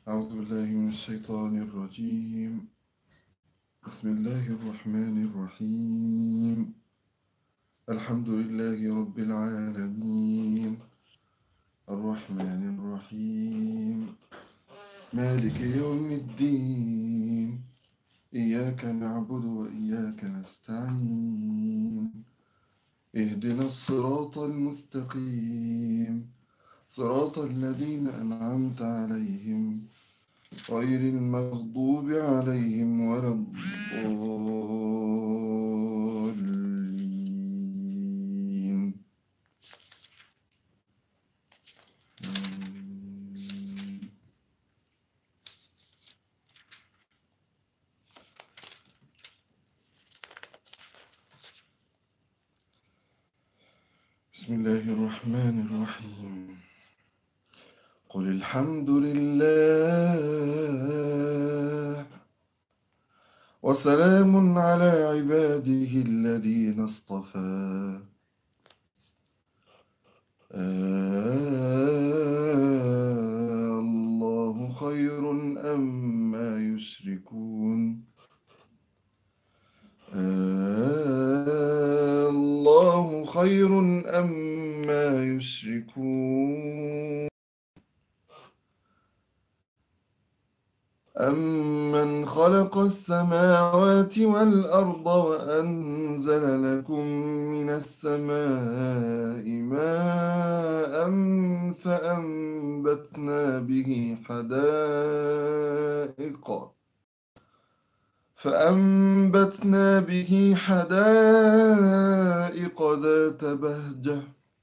أعوذ بالله من الشيطان الرجيم بسم الله الرحمن الرحيم الحمد لله رب العالمين الرحمن الرحيم مالك يوم الدين إياك نعبد وإياك نستعين اهدنا الصراط المستقيم صراط الذين أنعمت عليهم غير المغضوب عليهم ولا الضالين آمين. بسم الله الرحمن الرحيم قل الحمد لله وسلام على عباده الذين اصطفى آه الله خير أما يشركون آه الله خير أما يشركون أمن خلق السماوات والأرض وأنزل لكم من السماء ماء فأنبتنا به حدائق فأنبتنا به حدائق ذات بهجة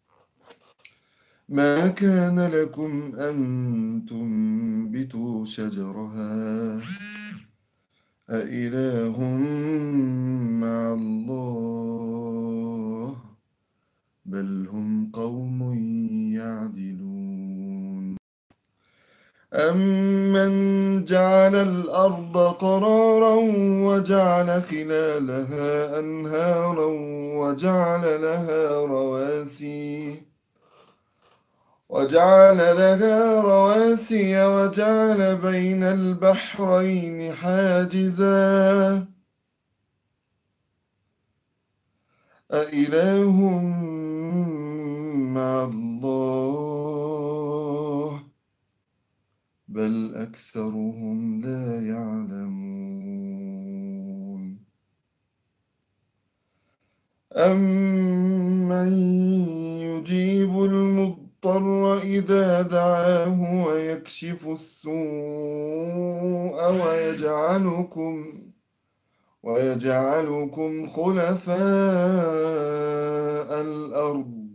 ما كان لكم أن تنبتوا شجرها أإله مع الله بل هم قوم يعدلون أمن جعل الأرض قرارا وجعل خلالها أنهارا وجعل لها رواسي وجعل لها رواسي وجعل بين البحرين حاجزا أإله مع الله بل أكثرهم لا يعلمون أمن يجيب المضطر المضطر إذا دعاه ويكشف السوء ويجعلكم ويجعلكم خلفاء الأرض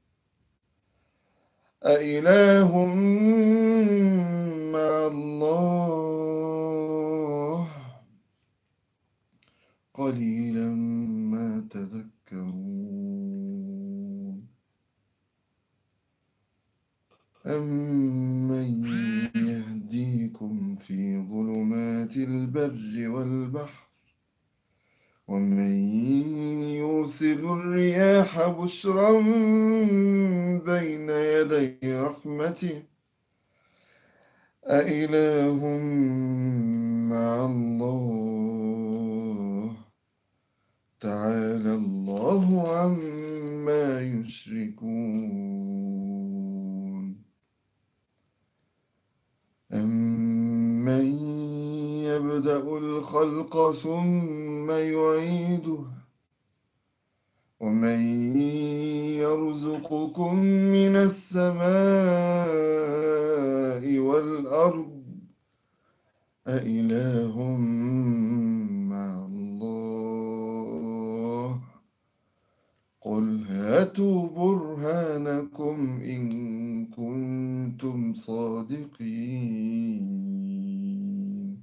أإله مع الله قليلا ما تذكرون أمن يهديكم في ظلمات البر والبحر ومن يرسل الرياح بشرا بين يدي رحمته أإله مع الله تعالى الله عما يشركون أمن يبدأ الخلق ثم يعيده ومن يرزقكم من السماء والأرض أإله مع الله قل هاتوا برهانكم إن كنتم صادقين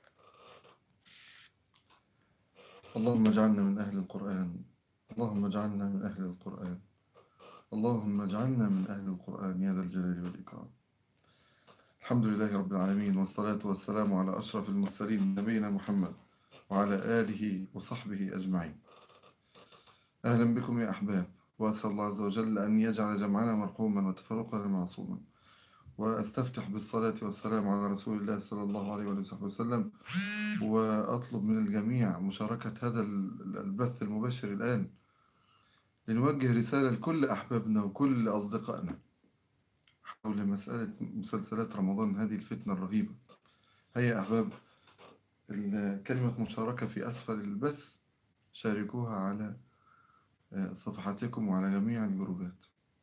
اللهم اجعلنا من أهل القرآن اللهم اجعلنا من أهل القرآن اللهم اجعلنا من أهل القرآن يا ذا الجلال والإكرام الحمد لله رب العالمين والصلاة والسلام على أشرف المرسلين نبينا محمد وعلى آله وصحبه أجمعين أهلا بكم يا أحباب وأسأل الله عز وجل أن يجعل جمعنا مرحوما وتفرقنا معصوما وأستفتح بالصلاة والسلام على رسول الله صلى الله عليه وآله وسلم وأطلب من الجميع مشاركة هذا البث المباشر الآن لنوجه رسالة لكل أحبابنا وكل أصدقائنا حول مسألة مسلسلات رمضان هذه الفتنة الرهيبة هيا أحباب كلمة مشاركة في أسفل البث شاركوها على صفحاتكم وعلى جميع الجروبات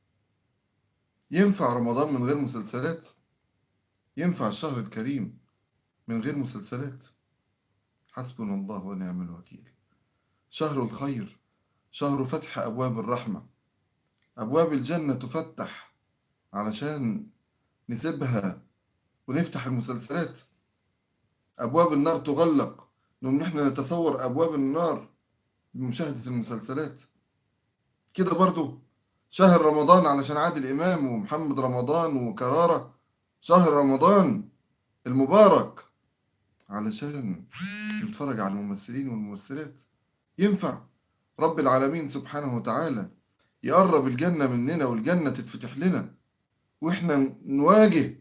ينفع رمضان من غير مسلسلات ينفع الشهر الكريم من غير مسلسلات حسبنا الله ونعم الوكيل شهر الخير شهر فتح أبواب الرحمة أبواب الجنة تفتح علشان نسيبها ونفتح المسلسلات أبواب النار تغلق نقوم نحن نتصور أبواب النار بمشاهدة المسلسلات كده برضو شهر رمضان علشان عادل إمام ومحمد رمضان وكرارة شهر رمضان المبارك علشان نتفرج على الممثلين والممثلات ينفع رب العالمين سبحانه وتعالى يقرب الجنة مننا والجنة تتفتح لنا وإحنا نواجه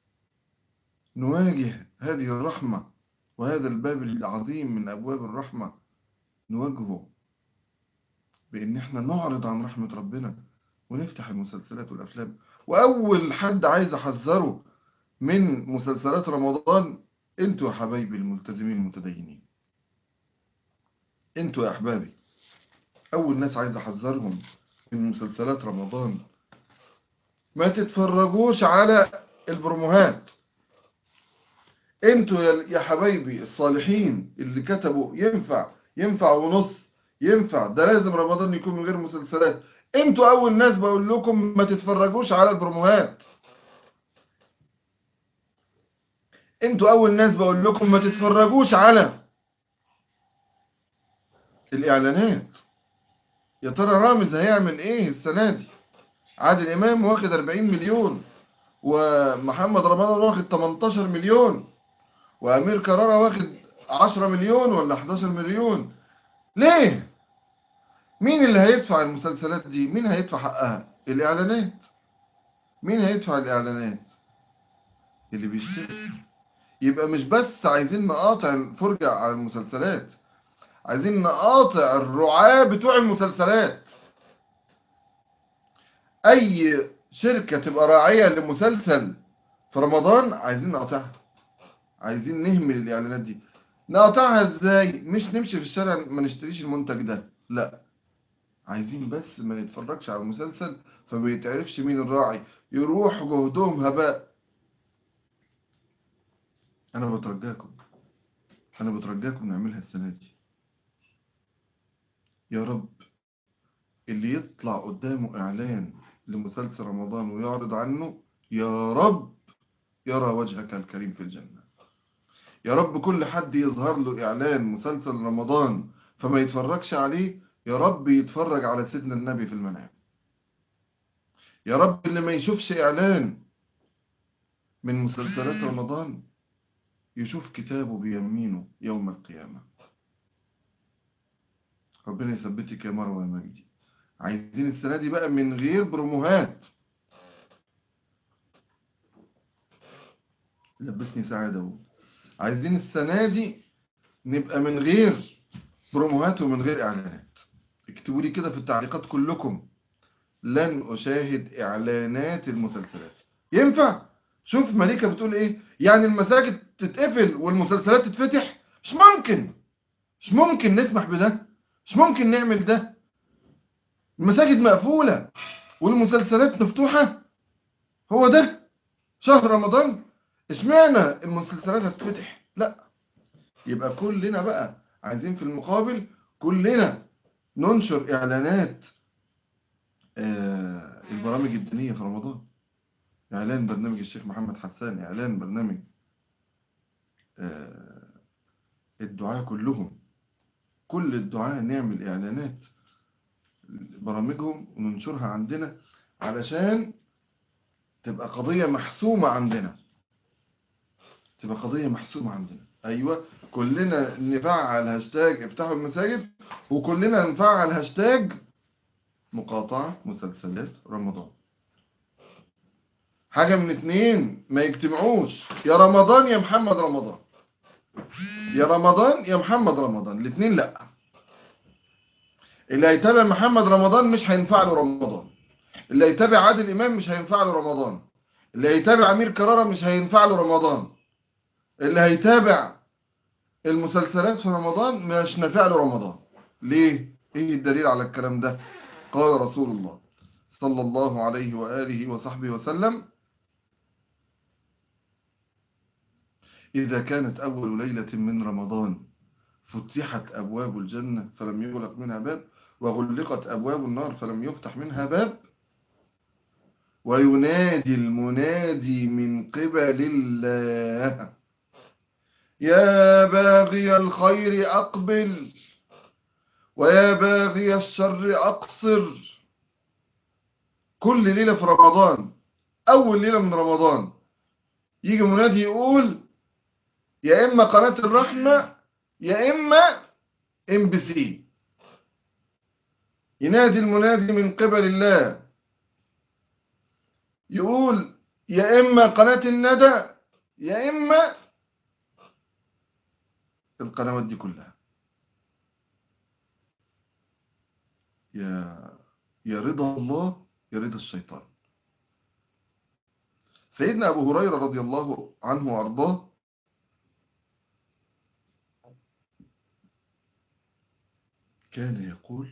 نواجه هذه الرحمة وهذا الباب العظيم من أبواب الرحمة نواجهه بإن إحنا نعرض عن رحمة ربنا ونفتح المسلسلات والأفلام وأول حد عايز أحذره من مسلسلات رمضان انتوا يا حبايبي الملتزمين المتدينين انتوا يا أحبابي أول ناس عايز أحذرهم من مسلسلات رمضان ما تتفرجوش على البروموهات انتوا يا حبايبي الصالحين اللي كتبوا ينفع ينفع ونص ينفع ده لازم رمضان يكون من غير مسلسلات انتوا اول ناس بقول لكم ما تتفرجوش على البروموهات انتوا اول ناس بقول لكم ما تتفرجوش على الاعلانات يا ترى رامز هيعمل ايه السنه دي عادل امام واخد 40 مليون ومحمد رمضان واخد 18 مليون وامير كرارة واخد 10 مليون ولا 11 مليون ليه مين اللي هيدفع المسلسلات دي مين هيدفع حقها الاعلانات مين هيدفع الاعلانات اللي بيشتري يبقى مش بس عايزين نقاطع الفرجة على المسلسلات عايزين نقاطع الرعاة بتوع المسلسلات اي شركة تبقى راعية لمسلسل في رمضان عايزين نقاطعها عايزين نهمل الاعلانات دي نقاطعها ازاي مش نمشي في الشارع ما نشتريش المنتج ده لا عايزين بس ما نتفرجش على المسلسل فما يتعرفش مين الراعي يروح جهدهم هباء انا بترجاكم انا بترجاكم نعملها السنة دي يا رب اللي يطلع قدامه اعلان لمسلسل رمضان ويعرض عنه يا رب يرى وجهك الكريم في الجنة يا رب كل حد يظهر له اعلان مسلسل رمضان فما يتفرجش عليه يا رب يتفرج على سيدنا النبي في المنام يا رب اللي ما يشوفش اعلان من مسلسلات رمضان يشوف كتابه بيمينه يوم القيامة ربنا يثبتك يا مروة يا مجدي عايزين السنة دي بقى من غير بروموهات لبسني سعادة اهو عايزين السنة دي نبقى من غير بروموهات ومن غير اعلانات اكتبوا لي كده في التعليقات كلكم لن اشاهد اعلانات المسلسلات ينفع شوف مليكة بتقول ايه يعني المساجد تتقفل والمسلسلات تتفتح مش ممكن مش ممكن نسمح بده مش ممكن نعمل ده المساجد مقفولة والمسلسلات مفتوحة هو ده شهر رمضان اشمعنى المسلسلات هتفتح لا يبقى كلنا بقى عايزين في المقابل كلنا ننشر اعلانات آه البرامج الدينية في رمضان اعلان برنامج الشيخ محمد حسان اعلان برنامج آه الدعاء كلهم كل الدعاء نعمل اعلانات برامجهم وننشرها عندنا علشان تبقى قضية محسومة عندنا تبقى قضية محسومة عندنا أيوة كلنا نفعل هاشتاج افتحوا المساجد وكلنا نفعل هاشتاج مقاطعة مسلسلات رمضان حاجة من اتنين ما يجتمعوش يا رمضان يا محمد رمضان يا رمضان يا محمد رمضان الاتنين لا اللي هيتابع محمد رمضان مش هينفع له رمضان اللي هيتابع عادل امام مش هينفع له رمضان اللي هيتابع امير كرارة مش هينفع له رمضان اللي هيتابع المسلسلات في رمضان مش نافع له رمضان ليه ايه الدليل على الكلام ده قال رسول الله صلى الله عليه وآله وصحبه وسلم إذا كانت أول ليلة من رمضان فتحت أبواب الجنة فلم يغلق منها باب وغلقت أبواب النار فلم يفتح منها باب وينادي المنادي من قبل الله يا باغي الخير أقبل ويا باغي الشر أقصر كل ليلة في رمضان أول ليلة من رمضان يجي منادي يقول يا إما قناة الرحمة يا إما ام بي سي ينادي المنادي من قبل الله يقول يا إما قناة الندى يا إما القنوات دي كلها يا يا رضا الله يا رضا الشيطان سيدنا أبو هريرة رضي الله عنه وأرضاه كان يقول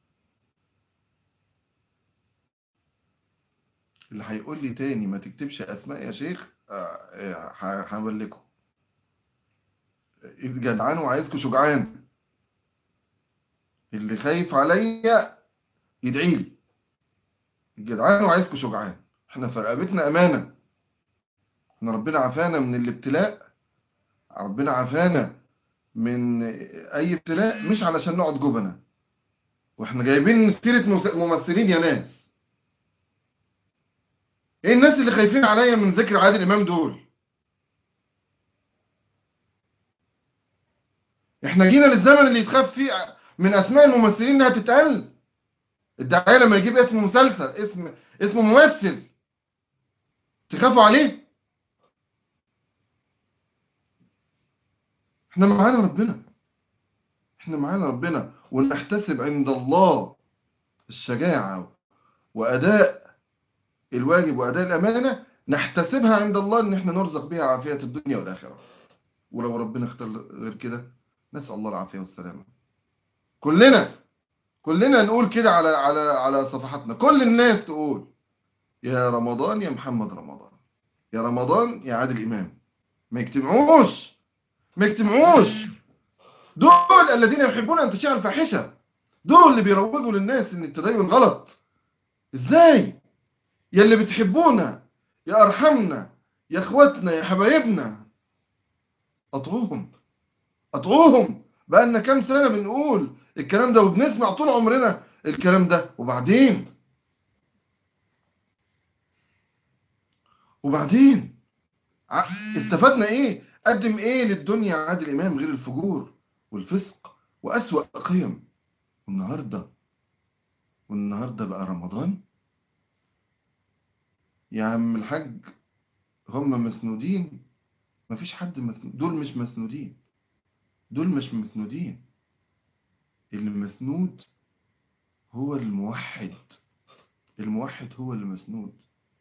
اللي هيقول لي تاني ما تكتبش أسماء يا شيخ هبلكه إذ جدعان وعايزكوا شجعان اللي خايف عليا يدعي لي الجدعان وعايزكوا شجعان احنا في رقبتنا امانه احنا ربنا عافانا من الابتلاء ربنا عافانا من اي ابتلاء مش علشان نقعد جبنة واحنا جايبين سيره ممثلين يا ناس ايه الناس اللي خايفين عليا من ذكر عادل امام دول احنا جينا للزمن اللي يتخاف فيه من اسماء الممثلين انها تتقل الداعيه لما يجيب اسم مسلسل اسم اسم ممثل تخافوا عليه احنا معانا ربنا احنا معانا ربنا ونحتسب عند الله الشجاعة وأداء الواجب وأداء الأمانة نحتسبها عند الله ان احنا نرزق بها عافية الدنيا والآخرة ولو ربنا اختار غير كده نسأل الله العافية والسلامة كلنا كلنا نقول كده على على على صفحاتنا كل الناس تقول يا رمضان يا محمد رمضان يا رمضان يا عادل إمام ما يجتمعوش ما يجتمعوش دول الذين يحبون أن تشيع الفاحشة دول اللي بيروجوا للناس ان التدين غلط ازاي يا اللي بتحبونا يا ارحمنا يا اخواتنا يا حبايبنا اطعوهم اطعوهم بقالنا كام سنة بنقول الكلام ده وبنسمع طول عمرنا الكلام ده وبعدين وبعدين استفدنا ايه قدم ايه للدنيا عادل امام غير الفجور والفسق واسوأ قيم والنهاردة والنهاردة بقى رمضان يا عم الحاج هم مسنودين مفيش حد مسنود دول مش مسنودين دول مش مسنودين اللي مسنود هو الموحد الموحد هو اللي مسنود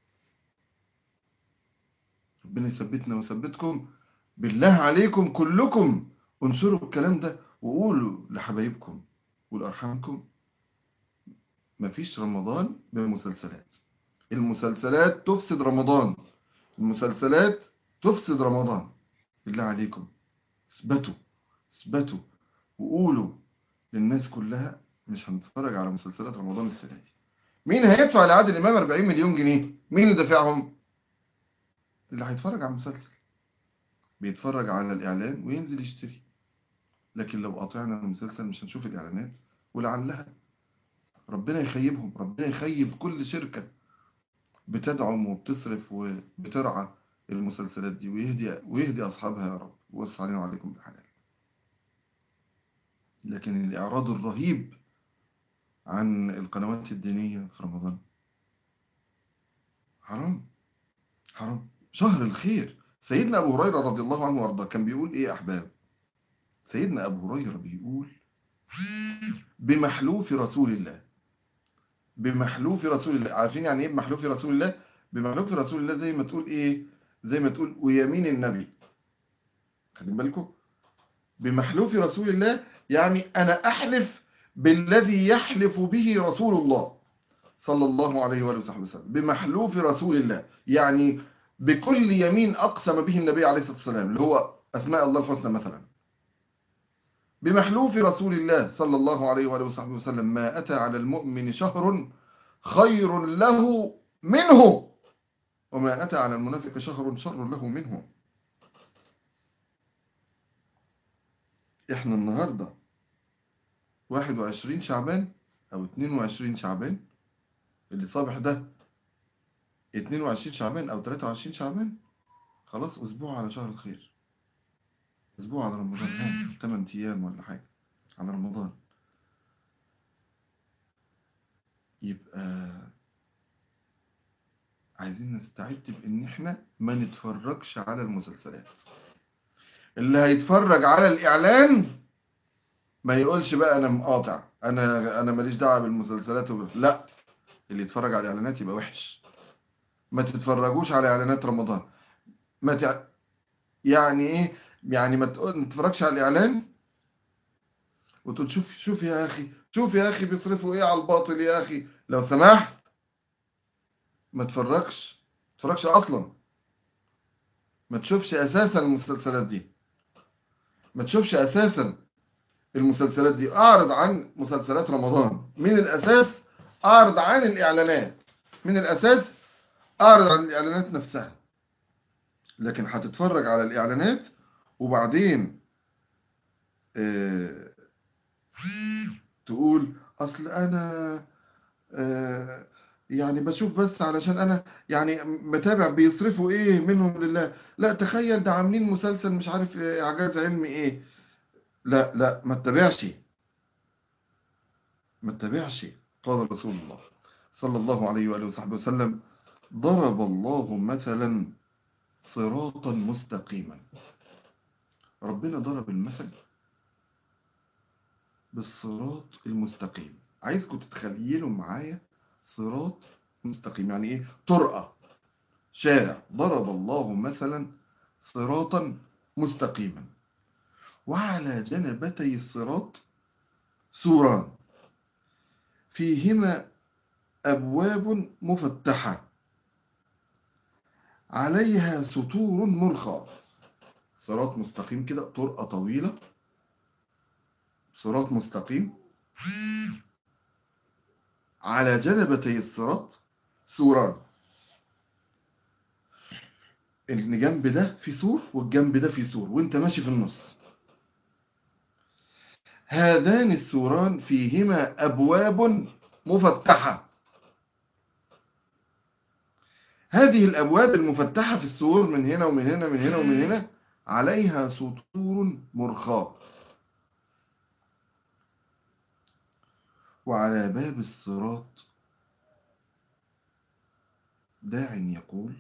ربنا يثبتنا ويثبتكم بالله عليكم كلكم انشروا الكلام ده وقولوا لحبايبكم ولأرحامكم مفيش رمضان بمسلسلات المسلسلات تفسد رمضان المسلسلات تفسد رمضان بالله عليكم اثبتوا اثبتوا وقولوا للناس كلها مش هنتفرج على مسلسلات رمضان السنة دي مين هيدفع لعادل إمام 40 مليون جنيه مين اللي دافعهم اللي هيتفرج على المسلسل بيتفرج على الإعلان وينزل يشتري لكن لو قاطعنا المسلسل مش هنشوف الإعلانات ولعلها ربنا يخيبهم ربنا يخيب كل شركة بتدعم وبتصرف وبترعى المسلسلات دي ويهدي, ويهدي أصحابها يا رب ووسع علينا وعليكم بالحلال لكن الإعراض الرهيب عن القنوات الدينية في رمضان حرام حرام شهر الخير سيدنا أبو هريرة رضي الله عنه وارضاه كان بيقول إيه يا أحباب سيدنا أبو هريرة بيقول بمحلوف رسول الله بمحلوف رسول الله عارفين يعني ايه بمحلوف رسول الله بمحلوف رسول الله زي ما تقول ايه زي ما تقول ويمين النبي خدين بالكم بمحلوف رسول الله يعني انا احلف بالذي يحلف به رسول الله صلى الله عليه وآله وصحبه وسلم بمحلوف رسول الله يعني بكل يمين أقسم به النبي عليه الصلاة والسلام اللي هو أسماء الله الحسنى مثلا بمحلوف رسول الله صلى الله عليه وآله وصحبه وسلم ما أتى على المؤمن شهر خير له منه وما أتى على المنافق شهر شر له منه إحنا النهاردة 21 شعبان أو 22 شعبان اللي صابح ده 22 شعبان أو 23 شعبان خلاص أسبوع على شهر الخير أسبوع على رمضان ها 8 أيام ولا حاجة على رمضان يبقى عايزين نستعد بإن إحنا ما نتفرجش على المسلسلات اللي هيتفرج على الإعلان ما يقولش بقى أنا مقاطع أنا أنا ماليش دعوة بالمسلسلات وب... لا اللي يتفرج على الإعلانات يبقى وحش ما تتفرجوش على إعلانات رمضان ما تع... يعني إيه يعني ما تقول ما تتفرجش على الإعلان وتقول شوف شوف يا أخي شوف يا أخي بيصرفوا إيه على الباطل يا أخي لو سمحت ما تفرجش ما تفرجش أصلا ما تشوفش أساسا المسلسلات دي ما تشوفش أساسا المسلسلات دي أعرض عن مسلسلات رمضان من الأساس أعرض عن الإعلانات من الأساس أعرض عن الإعلانات نفسها لكن هتتفرج على الإعلانات وبعدين اه تقول أصل أنا اه يعني بشوف بس علشان أنا يعني متابع بيصرفوا إيه منهم لله لا تخيل ده عاملين مسلسل مش عارف إعجاز علمي إيه لا لا ما تتابعش ما تتابعش قال رسول الله صلى الله عليه وآله وصحبه وسلم ضرب الله مثلا صراطا مستقيما ربنا ضرب المثل بالصراط المستقيم عايزكم تتخيلوا معايا صراط مستقيم يعني ايه طرقة شارع ضرب الله مثلا صراطا مستقيما وعلى جنبتي الصراط سوران فيهما أبواب مفتحة عليها سطور مرخى صراط مستقيم كده طرقة طويلة صراط مستقيم على جنبتي الصراط سوران الجنب ده في سور والجنب ده في سور وانت ماشي في النص هذان السوران فيهما أبواب مفتحة هذه الأبواب المفتحة في السور من هنا ومن هنا من هنا ومن هنا عليها سطور مرخاة وعلى باب الصراط داع يقول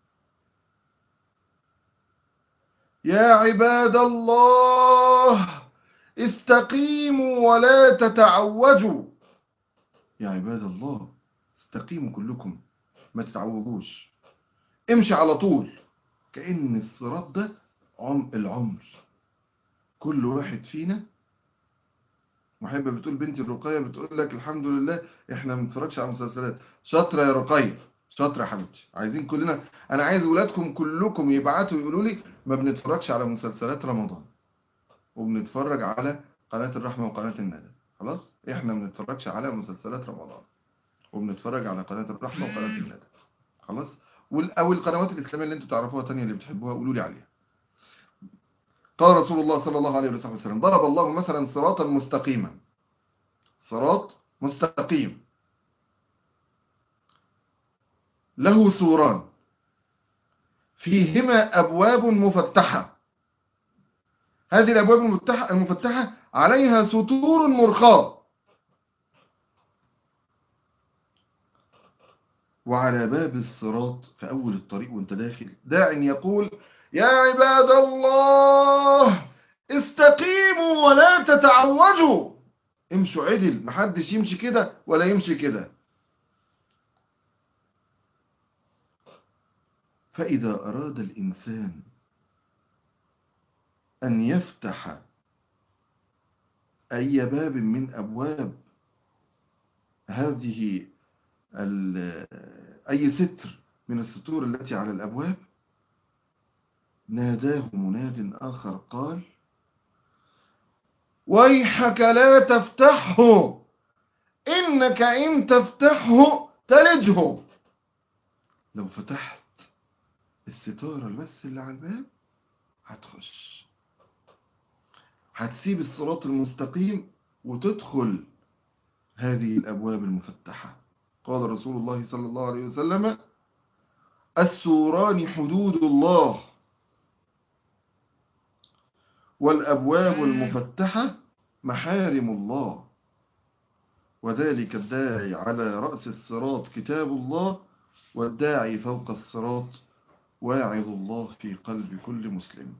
يا عباد الله استقيموا ولا تتعوجوا يا عباد الله استقيموا كلكم ما تتعوجوش امشي على طول كأن الصراط ده عم العمر كل واحد فينا محبة بتقول بنتي الرقية بتقول لك الحمد لله احنا ما بنتفرجش على مسلسلات شاطرة يا رقية شاطرة يا حبيبتي عايزين كلنا انا عايز ولادكم كلكم يبعتوا يقولوا لي ما بنتفرجش على مسلسلات رمضان وبنتفرج على قناة الرحمة وقناة الندى خلاص احنا ما بنتفرجش على مسلسلات رمضان وبنتفرج على قناة الرحمة وقناة الندى خلاص او القنوات الاسلامية اللي انتوا تعرفوها تانية اللي بتحبوها قولوا لي عليها قال رسول الله صلى الله عليه وسلم ضرب الله مثلا صراطا مستقيما صراط مستقيم له سوران فيهما أبواب مفتحة هذه الأبواب المفتحة, المفتحة عليها سطور مرخاة وعلى باب الصراط في أول الطريق وانت داخل داع يقول يا عباد الله استقيموا ولا تتعوجوا امشوا عدل محدش يمشي كده ولا يمشي كده فإذا أراد الإنسان أن يفتح أي باب من أبواب هذه أي ستر من الستور التي على الأبواب ناداه مناد آخر قال ويحك لا تفتحه إنك إن تفتحه تلجه لو فتحت الستارة بس اللي على الباب هتخش هتسيب الصراط المستقيم وتدخل هذه الأبواب المفتحة قال رسول الله صلى الله عليه وسلم السوران حدود الله والأبواب المفتحة محارم الله وذلك الداعي على رأس الصراط كتاب الله والداعي فوق الصراط واعظ الله في قلب كل مسلم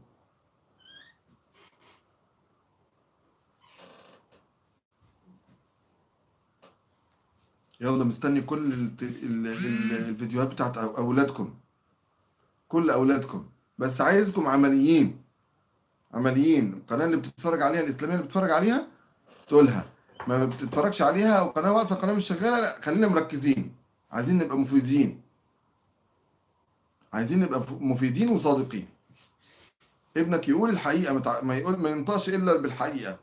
يلا مستني كل الفيديوهات بتاعت أولادكم كل أولادكم بس عايزكم عمليين عمليين القناة اللي بتتفرج عليها الإسلامية اللي بتتفرج عليها تقولها ما بتتفرجش عليها أو قناة واقفة قناة مش شغالة لا خلينا مركزين عايزين نبقى مفيدين عايزين نبقى مفيدين وصادقين ابنك يقول الحقيقة متع... ما يقول ما ينطقش إلا بالحقيقة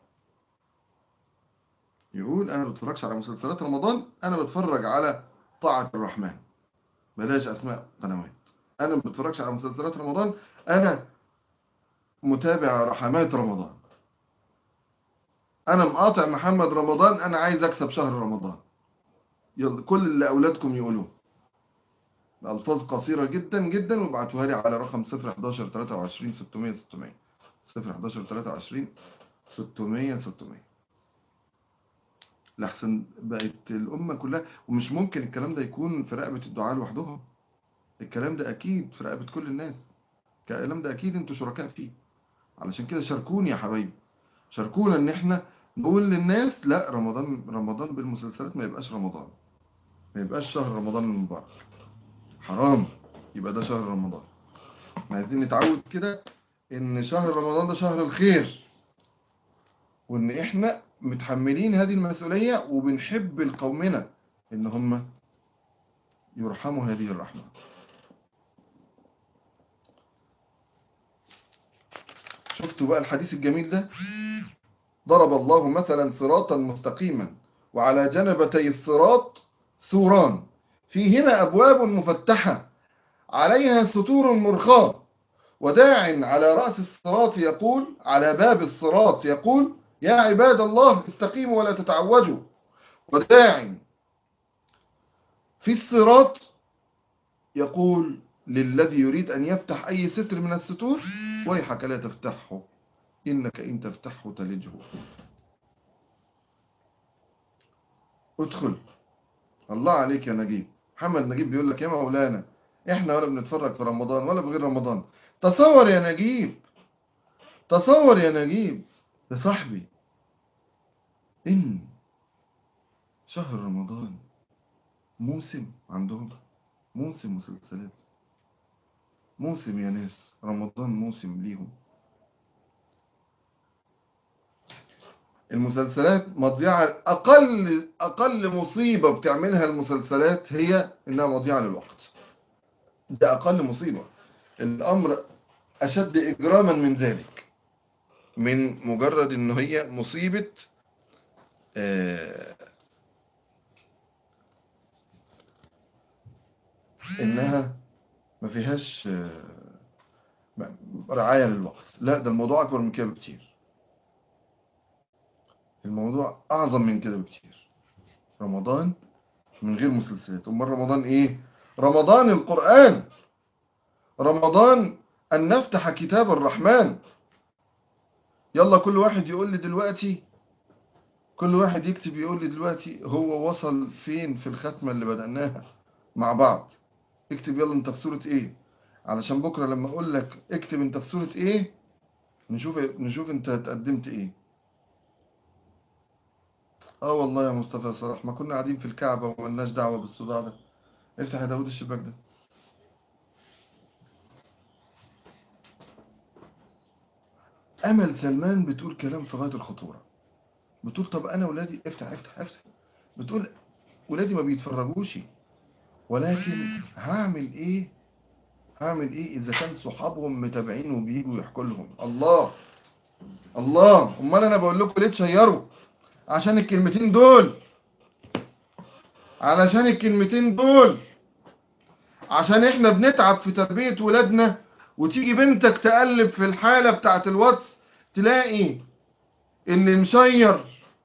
يقول أنا ما بتفرجش على مسلسلات رمضان أنا بتفرج على طاعة الرحمن بلاش أسماء قنوات أنا ما بتفرجش على مسلسلات رمضان أنا متابع رحمات رمضان أنا مقاطع محمد رمضان أنا عايز أكسب شهر رمضان يلا كل اللي أولادكم يقولوه بألفاظ قصيرة جدا جدا وابعتوها لي على رقم 011 23 600 600 011 23 600 600 لحسن بقت الأمة كلها ومش ممكن الكلام ده يكون في رقبة الدعاء لوحدهم الكلام ده أكيد في رقبة كل الناس الكلام ده أكيد انتوا شركاء فيه علشان كده شاركوني يا حبايبي شاركونا ان احنا نقول للناس لا رمضان رمضان بالمسلسلات ما يبقاش رمضان ما يبقاش شهر رمضان المبارك حرام يبقى ده شهر رمضان احنا عايزين نتعود كده ان شهر رمضان ده شهر الخير وان احنا متحملين هذه المسؤولية وبنحب لقومنا ان هم يرحموا هذه الرحمة شفتوا بقى الحديث الجميل ده ضرب الله مثلا صراطا مستقيما وعلى جنبتي الصراط سوران فيهما أبواب مفتحة عليها ستور مرخاة وداع على رأس الصراط يقول على باب الصراط يقول يا عباد الله استقيموا ولا تتعوجوا وداع في الصراط يقول للذي يريد أن يفتح أي ستر من الستور ويحك لا تفتحه إنك إن تفتحه تلجه ادخل الله عليك يا نجيب محمد نجيب بيقول لك يا مولانا احنا ولا بنتفرج في رمضان ولا بغير رمضان تصور يا نجيب تصور يا نجيب يا صاحبي إن شهر رمضان موسم عندهم موسم مسلسلات موسم يا ناس رمضان موسم ليهم المسلسلات مضيعة أقل أقل مصيبة بتعملها المسلسلات هي إنها مضيعة للوقت ده أقل مصيبة الأمر أشد إجراما من ذلك من مجرد إنه هي مصيبة آه إنها ما فيهاش آه رعاية للوقت لا ده الموضوع أكبر من كده بكتير الموضوع أعظم من كده بكتير رمضان من غير مسلسلات أمال رمضان إيه رمضان القرآن رمضان أن نفتح كتاب الرحمن يلا كل واحد يقول لي دلوقتي كل واحد يكتب يقول لي دلوقتي هو وصل فين في الختمة اللي بدأناها مع بعض اكتب يلا انت في سورة ايه علشان بكرة لما اقول لك اكتب انت في سورة ايه نشوف نشوف انت اتقدمت ايه اه والله يا مصطفى صلاح ما كنا قاعدين في الكعبة وملناش دعوة بالصداع ده افتح يا داود الشباك ده امل سلمان بتقول كلام في غاية الخطورة بتقول طب انا ولادي افتح افتح افتح بتقول ولادي ما بيتفرجوش ولكن هعمل ايه هعمل ايه اذا كان صحابهم متابعين وبيجوا يحكوا لهم الله الله امال انا بقول لكم ليه تشيروا عشان الكلمتين دول علشان الكلمتين دول عشان احنا بنتعب في تربية ولادنا وتيجي بنتك تقلب في الحالة بتاعت الواتس تلاقي اللي مشير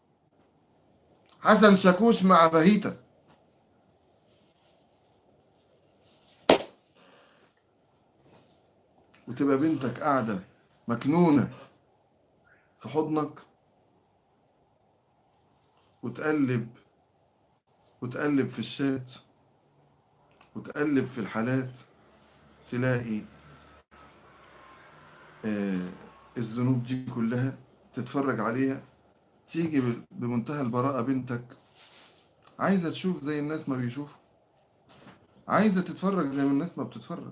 حسن شاكوش مع بهيتة وتبقى بنتك قاعدة مكنونة في حضنك وتقلب وتقلب في الشات وتقلب في الحالات تلاقي آه الذنوب دي كلها تتفرج عليها تيجي بمنتهى البراءة بنتك عايزة تشوف زي الناس ما بيشوفوا عايزة تتفرج زي ما الناس ما بتتفرج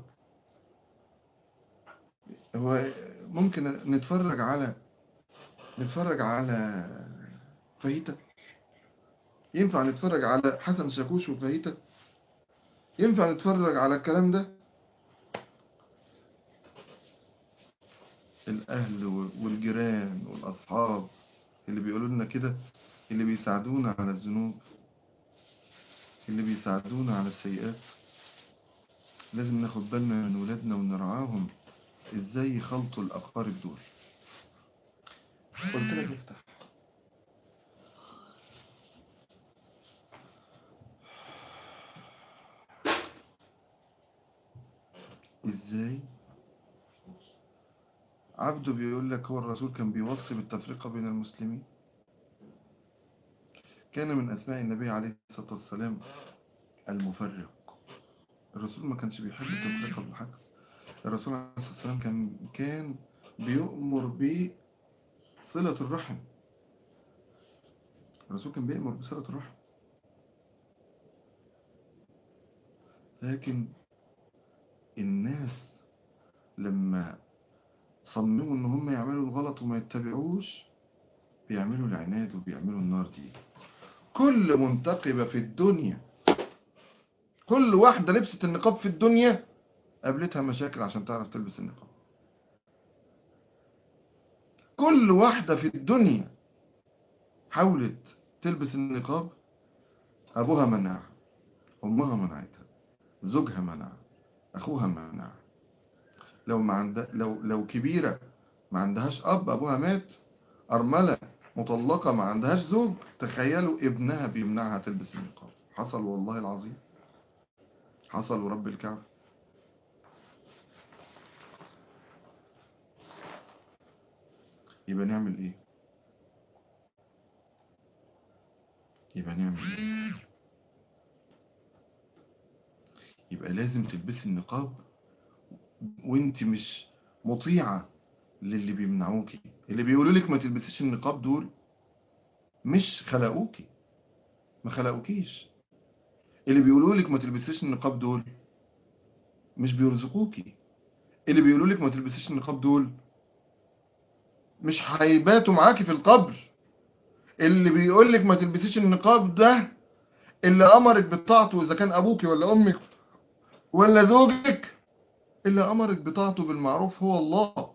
هو ممكن نتفرج على نتفرج على فايتة ينفع نتفرج على حسن شاكوش وفايتة ينفع نتفرج على الكلام ده الأهل والجيران والأصحاب اللي بيقولوا لنا كده اللي بيساعدونا على الذنوب اللي بيساعدونا على السيئات لازم ناخد بالنا من ولادنا ونرعاهم ازاي يخلطوا الأقارب دول قلت لك افتح ازاي عبده بيقول لك هو الرسول كان بيوصي بالتفرقة بين المسلمين كان من أسماء النبي عليه الصلاة والسلام المفرق الرسول ما كانش بيحب التفرقة بالعكس الرسول عليه الصلاة والسلام كان كان بيؤمر بصلة الرحم الرسول كان بيأمر بصلة الرحم لكن الناس لما صمموا ان هم يعملوا الغلط وما يتبعوش بيعملوا العناد وبيعملوا النار دي كل منتقبة في الدنيا كل واحدة لبست النقاب في الدنيا قابلتها مشاكل عشان تعرف تلبس النقاب كل واحدة في الدنيا حاولت تلبس النقاب أبوها منعها أمها منعتها زوجها منعها أخوها منعها لو ما عند... لو لو كبيرة ما عندهاش أب أبوها مات أرملة مطلقة ما عندهاش زوج تخيلوا ابنها بيمنعها تلبس النقاب حصل والله العظيم حصل ورب الكعبة يبقى نعمل ايه يبقى نعمل ايه يبقى لازم تلبسي النقاب وانت مش مطيعة للي بيمنعوكي اللي بيقولوا لك ما تلبسيش النقاب دول مش خلقوكي ما خلقوكيش اللي بيقولوا لك ما تلبسيش النقاب دول مش بيرزقوكي اللي بيقولوا لك ما تلبسيش النقاب دول مش هيباتوا معاكي في القبر اللي بيقول لك ما تلبسيش النقاب ده اللي امرك بطاعته اذا كان ابوك ولا امك ولا زوجك اللي امرك بطاعته بالمعروف هو الله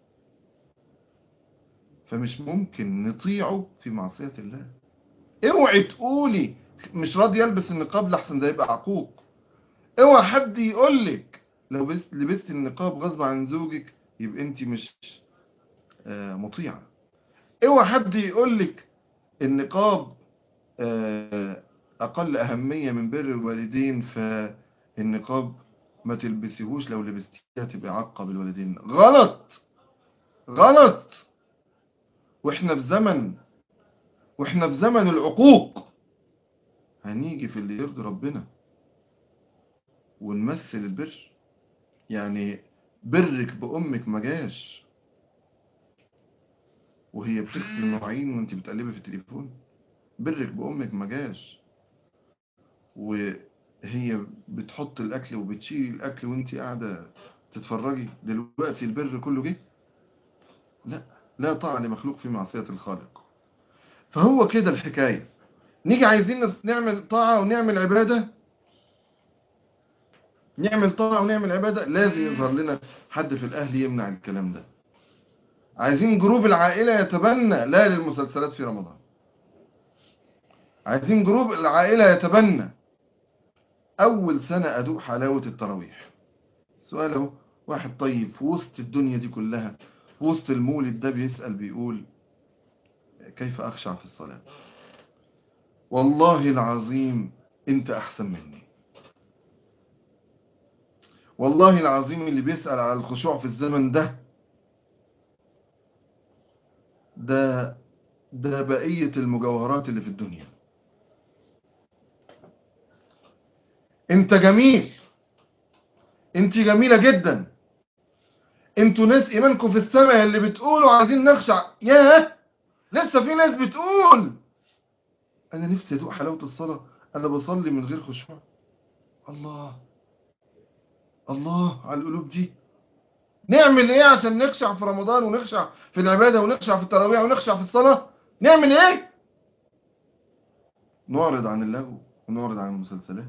فمش ممكن نطيعه في معصية الله اوعي تقولي مش راضي يلبس النقاب لحسن ده يبقى عقوق اوعى حد يقولك لو لبست النقاب غصب عن زوجك يبقى انت مش مطيعة اوعى حد يقولك النقاب اقل اهمية من بر الوالدين فالنقاب ما تلبسيهوش لو لبستيها تبقى عقة بالوالدين غلط غلط واحنا في زمن واحنا في زمن العقوق هنيجي في اللي يرضي ربنا ونمثل البر يعني برك بأمك ما جاش وهي بتغسل المواعين وانت بتقلبي في التليفون برك بأمك ما جاش وهي بتحط الأكل وبتشيل الأكل وانت قاعدة تتفرجي دلوقتي البر كله جه لا لا طاعة لمخلوق في معصية الخالق فهو كده الحكاية نيجي عايزين نعمل طاعة ونعمل عبادة نعمل طاعة ونعمل عبادة لازم يظهر لنا حد في الأهل يمنع الكلام ده عايزين جروب العائلة يتبنى لا للمسلسلات في رمضان عايزين جروب العائلة يتبنى أول سنة أدوق حلاوة التراويح سؤال اهو واحد طيب في وسط الدنيا دي كلها في وسط المولد ده بيسأل بيقول كيف أخشع في الصلاة والله العظيم أنت أحسن مني والله العظيم اللي بيسأل على الخشوع في الزمن ده ده ده بقية المجوهرات اللي في الدنيا انت جميل انت جميلة جدا انتوا ناس ايمانكم في السماء اللي بتقولوا عايزين نخشع ياه لسه في ناس بتقول انا نفسي ادوق حلاوة الصلاة انا بصلي من غير خشوع الله الله على القلوب دي نعمل ايه عشان نخشع في رمضان ونخشع في العبادة ونخشع في التراويح ونخشع في الصلاة نعمل ايه نعرض عن اللغو ونعرض عن المسلسلات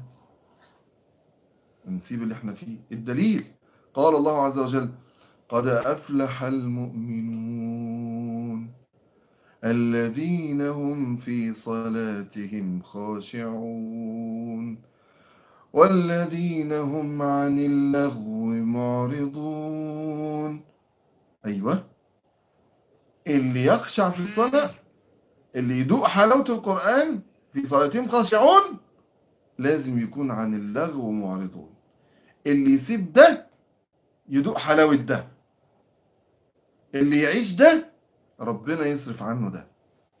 ونسيب اللي احنا فيه الدليل قال الله عز وجل قد أفلح المؤمنون الذين هم في صلاتهم خاشعون والذين هم عن اللغو معرضون أيوة اللي يخشع في الصلاة اللي يدوق حلاوة القرآن في صلاتهم خاشعون لازم يكون عن اللغو معرضون اللي يسيب ده يدوق حلاوة ده اللي يعيش ده ربنا يصرف عنه ده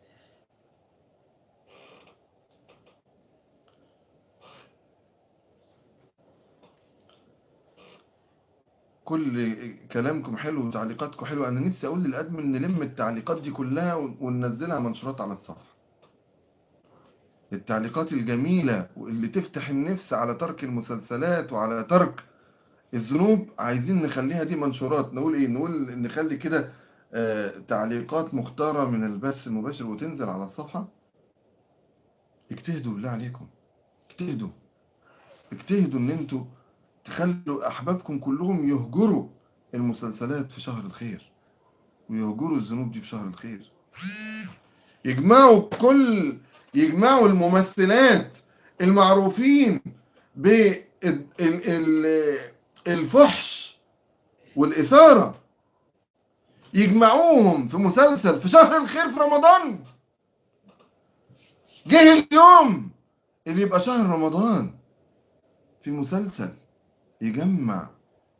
كل كلامكم حلو وتعليقاتكم حلوة أنا نفسي أقول للأدمن نلم التعليقات دي كلها وننزلها منشورات على الصفحة التعليقات الجميلة واللي تفتح النفس على ترك المسلسلات وعلى ترك الذنوب عايزين نخليها دي منشورات نقول ايه نقول نخلي كده آه تعليقات مختارة من البث المباشر وتنزل على الصفحة اجتهدوا بالله عليكم اجتهدوا اجتهدوا ان انتوا تخلوا احبابكم كلهم يهجروا المسلسلات في شهر الخير ويهجروا الذنوب دي في شهر الخير يجمعوا كل يجمعوا الممثلات المعروفين بالفحش والإثارة يجمعوهم في مسلسل في شهر الخير في رمضان جه اليوم اللي يبقى شهر رمضان في مسلسل يجمع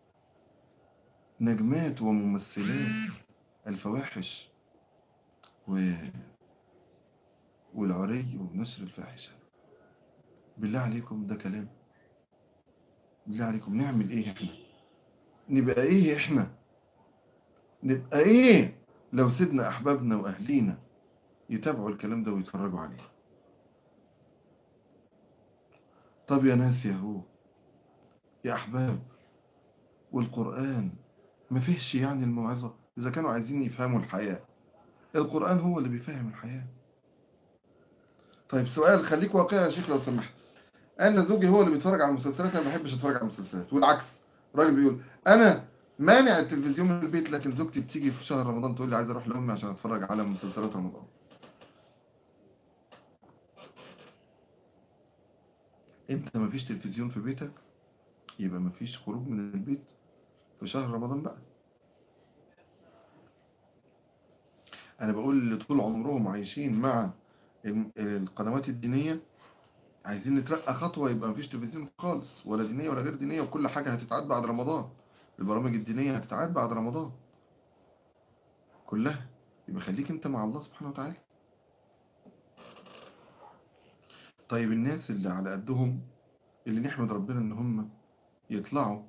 نجمات وممثلات الفواحش و... والعري ونشر الفاحشة بالله عليكم ده كلام بالله عليكم نعمل ايه احنا نبقى ايه احنا نبقى ايه لو سيبنا احبابنا واهلينا يتابعوا الكلام ده ويتفرجوا عليه طب يا ناس يا هو يا احباب والقرآن ما فيهش يعني الموعظة اذا كانوا عايزين يفهموا الحياة القرآن هو اللي بيفهم الحياة طيب سؤال خليك واقعي يا شيخ لو سمحت انا زوجي هو اللي بيتفرج على المسلسلات انا ما بحبش اتفرج على المسلسلات والعكس الراجل بيقول انا مانع التلفزيون من البيت لكن زوجتي بتيجي في شهر رمضان تقول لي عايز اروح لامي عشان اتفرج على مسلسلات رمضان انت ما فيش تلفزيون في بيتك يبقى ما فيش خروج من البيت في شهر رمضان بقى انا بقول اللي طول عمرهم عايشين مع القنوات الدينية عايزين نترقى خطوة يبقى مفيش تلفزيون خالص ولا دينية ولا غير دينية وكل حاجة هتتعاد بعد رمضان البرامج الدينية هتتعاد بعد رمضان كلها يبقى خليك انت مع الله سبحانه وتعالى طيب الناس اللي على قدهم اللي نحمد ربنا ان هم يطلعوا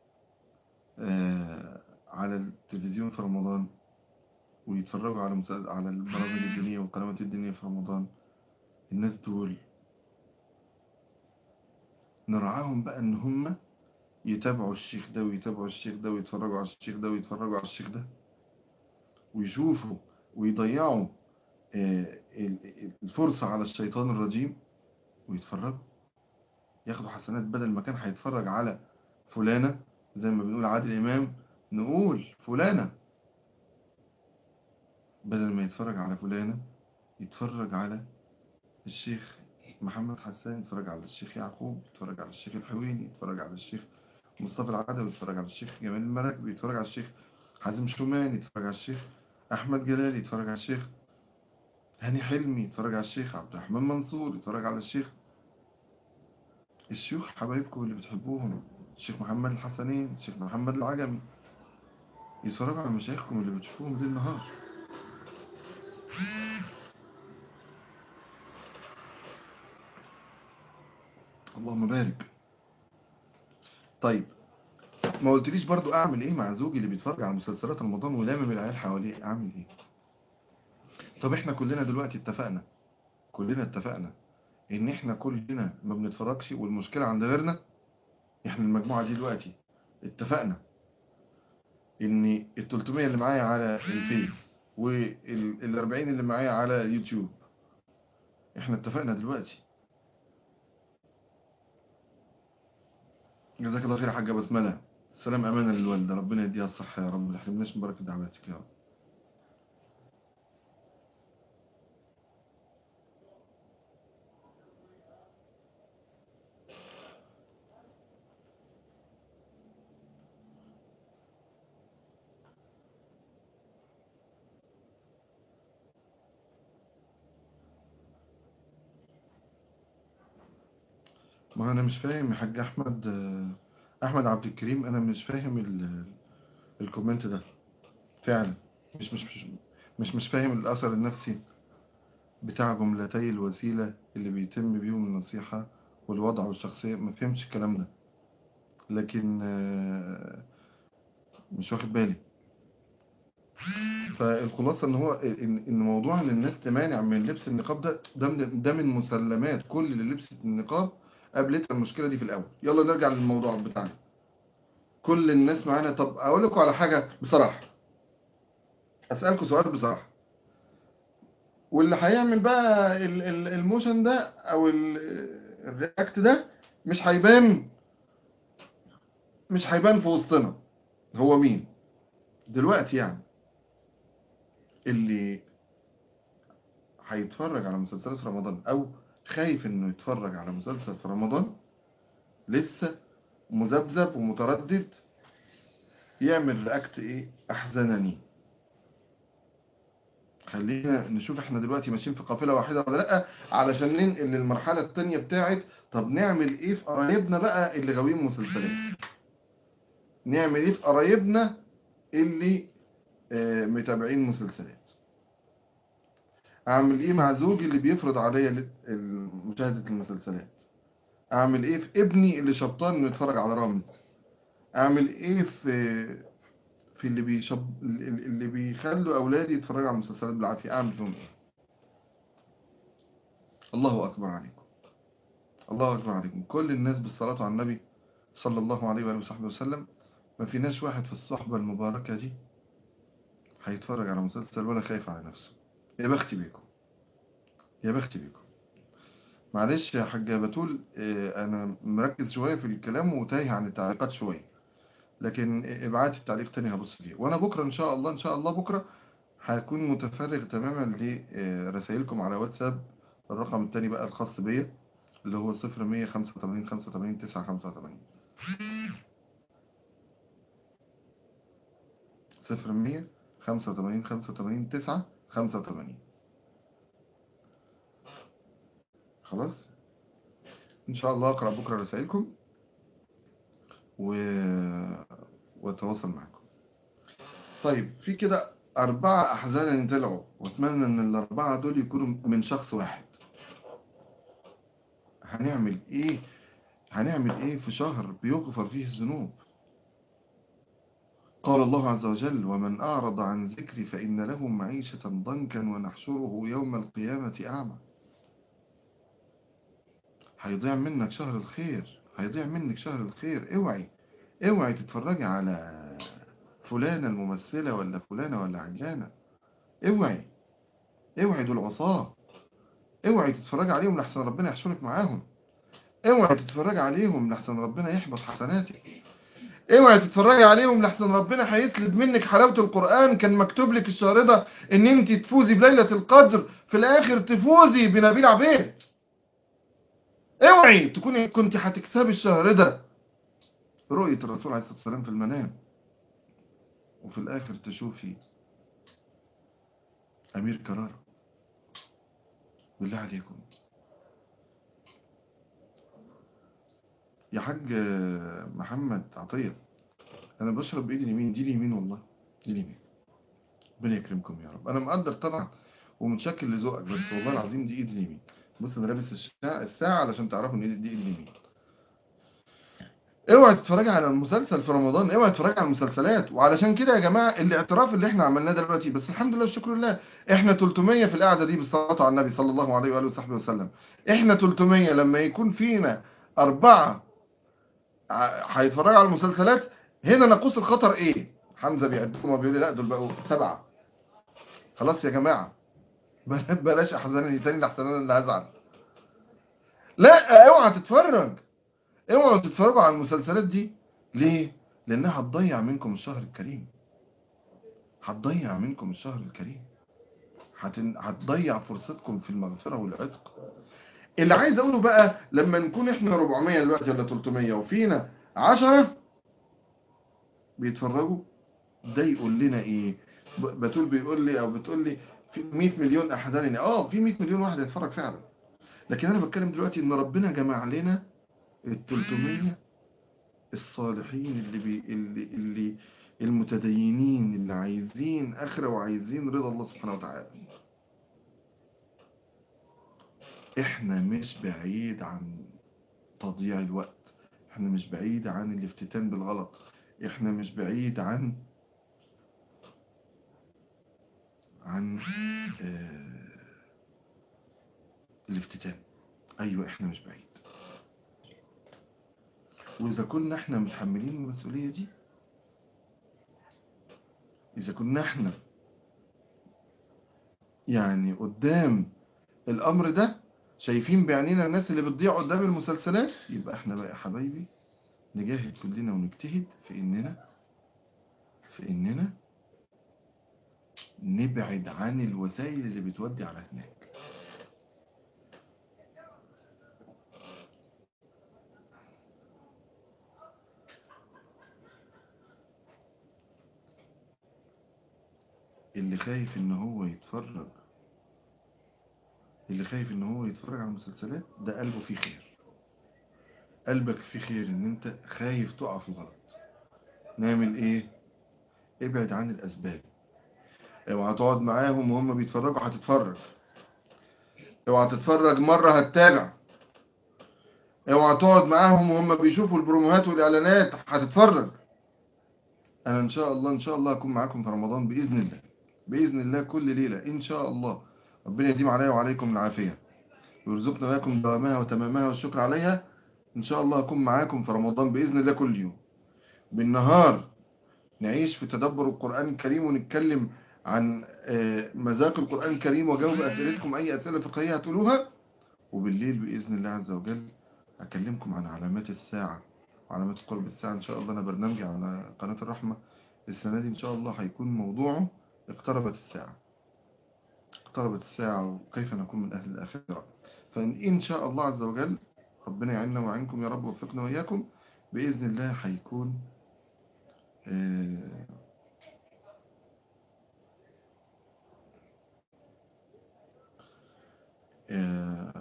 آه على التلفزيون في رمضان ويتفرجوا على مسا- على البرامج الدينية والقنوات الدينية في رمضان الناس دول نرعاهم بقى ان هم يتابعوا الشيخ ده ويتابعوا الشيخ ده ويتفرجوا على الشيخ ده ويتفرجوا على الشيخ ده ويشوفوا ويضيعوا آه، ال- الفرصة على الشيطان الرجيم ويتفرجوا ياخدوا حسنات بدل ما كان هيتفرج على فلانة زي ما بنقول عادل إمام نقول فلانة بدل ما يتفرج على فلانة يتفرج على الشيخ محمد حسان يتفرج على الشيخ يعقوب يتفرج على الشيخ الحويني يتفرج على الشيخ مصطفى العدوي يتفرج على الشيخ جمال المراكبي يتفرج على الشيخ حازم شومان يتفرج على الشيخ أحمد جلال يتفرج على الشيخ هاني حلمي يتفرج على الشيخ عبد الرحمن منصور يتفرج على الشيخ الشيوخ حبايبكم اللي بتحبوهم الشيخ محمد الحسنين الشيخ محمد العجمي يتفرجوا على مشايخكم اللي بتشوفوهم ليل نهار اللهم بارك طيب ما قلتليش برضو اعمل ايه مع زوجي اللي بيتفرج على مسلسلات رمضان ولامم العيال حواليه اعمل ايه طب احنا كلنا دلوقتي اتفقنا كلنا اتفقنا ان احنا كلنا ما بنتفرجش والمشكلة عند غيرنا احنا المجموعة دي دلوقتي اتفقنا ان ال 300 اللي معايا على الفيس وال 40 اللي معايا على يوتيوب احنا اتفقنا دلوقتي جزاك الله خير يا حاجة بسملة السلام أمانة للوالدة ربنا يديها الصحة يا رب ما تحرمناش من بركة دعواتك يا رب ما أنا مش فاهم يا حاج أحمد آه، أحمد عبد الكريم أنا مش فاهم ال- الكومنت ده فعلا مش مش مش مش, مش فاهم الأثر النفسي بتاع جملتي الوسيلة اللي بيتم بيهم النصيحة والوضع والشخصية ما فهمتش الكلام ده لكن آه، مش واخد بالي فالخلاصة ان هو ان إن موضوع ان الناس تمانع من لبس النقاب ده ده من, ده من مسلمات كل اللي لبست النقاب قابلتها المشكلة دي في الاول يلا نرجع للموضوع بتاعنا كل الناس معانا طب اقول لكم على حاجة بصراحة اسألكم سؤال بصراحة واللي هيعمل بقى ال- ال- الموشن ده او ال- الرياكت ده مش هيبان مش هيبان في وسطنا هو مين دلوقتي يعني اللي هيتفرج على مسلسلات في رمضان او خايف انه يتفرج على مسلسل في رمضان لسه مذبذب ومتردد يعمل رياكت ايه احزنني خلينا نشوف احنا دلوقتي ماشيين في قافلة واحدة ولا لا علشان ننقل للمرحلة التانية بتاعت طب نعمل ايه في قرايبنا بقى اللي غاويين مسلسلات نعمل ايه في قرايبنا اللي آه، متابعين مسلسلات اعمل ايه مع زوجي اللي بيفرض عليا ل- ال- مشاهدة المسلسلات اعمل ايه في ابني اللي شبطان انه يتفرج على رامز اعمل ايه في في اللي بيشب اللي بيخلوا اولادي يتفرجوا على المسلسلات بالعافية اعمل فيهم ايه الله اكبر عليكم الله اكبر عليكم كل الناس بالصلاة على النبي صلى الله عليه وآله وصحبه وسلم ما فيناش واحد في الصحبة المباركة دي هيتفرج على مسلسل ولا خايف على نفسه يا بختي بيكم يا بختي بيكم معلش يا حاجة بتول آه، أنا مركز شوية في الكلام وتايه عن التعليقات شوية لكن ابعت التعليق تاني هبص فيه وأنا بكرة إن شاء الله إن شاء الله بكرة هكون متفرغ تماما لرسائلكم على واتساب الرقم التاني بقى الخاص بيا اللي هو صفر مية خمسة وتمانين خمسة وتمانين تسعة خمسة وتمانين صفر مية خمسة وتمانين خمسة وتمانين تسعة خمسة وتمانين خلاص إن شاء الله أقرأ بكرة رسائلكم و... وأتواصل معكم طيب في كده أربعة أحزان طلعوا وأتمنى إن الأربعة دول يكونوا من شخص واحد هنعمل إيه هنعمل ايه في شهر بيغفر فيه الذنوب قال الله عز وجل ومن أعرض عن ذكري فإن له معيشة ضنكا ونحشره يوم القيامة أعمى هيضيع منك شهر الخير هيضيع منك شهر الخير اوعي اوعي تتفرجي على فلانة الممثلة ولا فلانة ولا عجلانة اوعي اوعي دول عصاه اوعي تتفرجي عليهم لحسن ربنا يحشرك معاهم اوعي تتفرجي عليهم لحسن ربنا يحبط حسناتك اوعي تتفرجي عليهم لحسن ربنا هيسلب منك حلاوة القرآن كان مكتوب لك الشهر ده ان انت تفوزي بليلة القدر في الاخر تفوزي بنبيل عبيد اوعي تكوني كنت هتكسبي الشهر ده رؤية الرسول عليه الصلاة والسلام في المنام وفي الاخر تشوفي امير كرارة بالله عليكم يا حاج محمد عطية انا بشرب بايدي اليمين دي اليمين والله دي اليمين ربنا يكرمكم يا رب انا مقدر طبعا ومتشكر لذوقك بس والله العظيم دي ايدي اليمين بص انا لابس الساعه الساعه علشان تعرفوا ان دي ايدي اليمين اوعى تتفرجي على المسلسل في رمضان اوعى تتفرجي على المسلسلات وعلشان كده يا جماعه الاعتراف اللي احنا عملناه دلوقتي بس الحمد لله والشكر لله احنا 300 في القعده دي بالصلاه على النبي صلى الله عليه واله وصحبه وسلم احنا 300 لما يكون فينا اربعه هيتفرجوا على المسلسلات هنا نقص الخطر ايه حمزه بيعدهم وبيقول لي لا دول بقوا سبعه خلاص يا جماعه بلاش احزنني تاني لحسن انا اللي هزعل لا اوعى تتفرج اوعوا تتفرجوا على المسلسلات دي ليه لانها هتضيع منكم الشهر الكريم هتضيع منكم الشهر الكريم هتن... هتضيع فرصتكم في المغفرة والعتق اللي عايز اقوله بقى لما نكون احنا 400 دلوقتي ولا 300 وفينا 10 بيتفرجوا ده يقول لنا ايه بتقول بيقول لي او بتقول لي في 100 مليون احزانني اه في 100 مليون واحد يتفرج فعلا لكن انا بتكلم دلوقتي ان ربنا جمع لنا ال 300 الصالحين اللي بي اللي اللي المتدينين اللي عايزين اخره وعايزين رضا الله سبحانه وتعالى احنا مش بعيد عن تضييع الوقت احنا مش بعيد عن الافتتان بالغلط احنا مش بعيد عن عن آه الافتتان ايوه احنا مش بعيد واذا كنا احنا متحملين المسؤولية دي اذا كنا احنا يعني قدام الامر ده شايفين بعينينا الناس اللي بتضيع قدام المسلسلات يبقى احنا بقى يا حبايبي نجاهد كلنا ونجتهد في اننا في اننا نبعد عن الوسائل اللي بتودي على هناك اللي خايف ان هو يتفرج اللي خايف ان هو يتفرج على المسلسلات ده قلبه فيه خير قلبك فيه خير ان انت خايف تقع في الغلط نعمل ايه ابعد عن الاسباب اوعى تقعد معاهم وهم بيتفرجوا هتتفرج اوعى تتفرج مرة هتتابع اوعى تقعد معاهم وهم بيشوفوا البروموهات والاعلانات هتتفرج انا ان شاء الله ان شاء الله اكون معاكم في رمضان باذن الله باذن الله كل ليله ان شاء الله ربنا يديم عليا وعليكم العافيه ويرزقنا وياكم دوامها وتمامها والشكر عليها ان شاء الله اكون معاكم في رمضان باذن الله كل يوم بالنهار نعيش في تدبر القران الكريم ونتكلم عن مذاق القران الكريم واجاوب اسئلتكم اي اسئله فقهيه هتقولوها وبالليل باذن الله عز وجل اكلمكم عن علامات الساعه وعلامات قرب الساعه ان شاء الله انا برنامجي على قناه الرحمه السنه دي ان شاء الله هيكون موضوعه اقتربت الساعه اقتربت الساعه وكيف نكون من اهل الاخره فان شاء الله عز وجل ربنا يعيننا ويعينكم يا رب ووفقنا وإياكم بإذن الله هيكون آه آه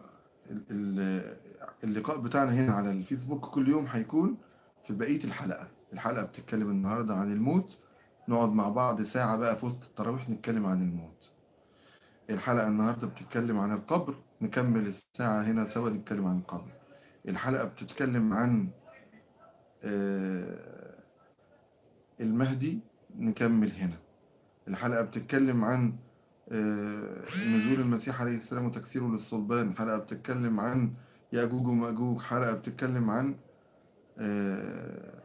اللقاء بتاعنا هنا على الفيسبوك كل يوم هيكون في بقية الحلقة الحلقة بتتكلم النهاردة عن الموت نقعد مع بعض ساعة بقى في وسط التراويح نتكلم عن الموت الحلقة النهاردة بتتكلم عن القبر نكمل الساعة هنا سوا نتكلم عن القبر الحلقة بتتكلم عن آه، المهدي نكمل هنا الحلقة بتتكلم عن آه، نزول المسيح عليه السلام وتكسيره للصلبان حلقة بتتكلم عن يأجوج ومأجوج حلقة بتتكلم عن آه،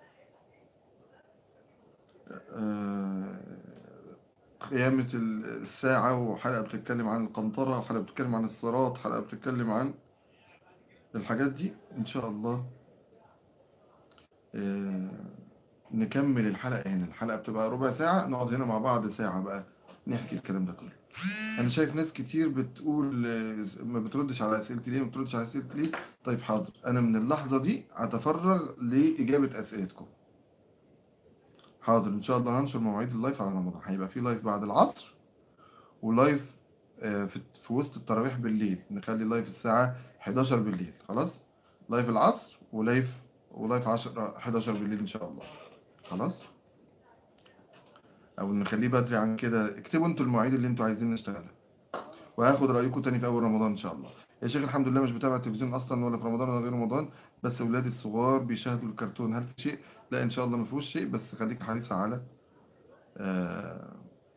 آه، قيامة الساعة وحلقة بتتكلم عن القنطرة وحلقة بتتكلم عن الصراط حلقة بتتكلم عن الحاجات دي إن شاء الله آه، نكمل الحلقة هنا الحلقة بتبقى ربع ساعة نقعد هنا مع بعض ساعة بقى نحكي الكلام ده كله أنا شايف ناس كتير بتقول آه، ما بتردش على أسئلتي ليه ما بتردش على أسئلتي ليه طيب حاضر أنا من اللحظة دي هتفرغ لإجابة أسئلتكم حاضر إن شاء الله هنشر مواعيد اللايف على رمضان هيبقى في لايف بعد العصر ولايف آه، في في وسط التراويح بالليل نخلي لايف الساعة 11 بالليل خلاص لايف العصر ولايف ولايف 10 11 بالليل إن شاء الله خلاص او نخليه بدري عن كده اكتبوا انتوا المواعيد اللي انتوا عايزين نشتغلها وهاخد رايكم تاني في اول رمضان ان شاء الله يا شيخ الحمد لله مش بتابع التلفزيون اصلا ولا في رمضان ولا غير رمضان بس اولادي الصغار بيشاهدوا الكرتون هل في شيء لا ان شاء الله ما فيهوش شيء بس خليك حريصه على آه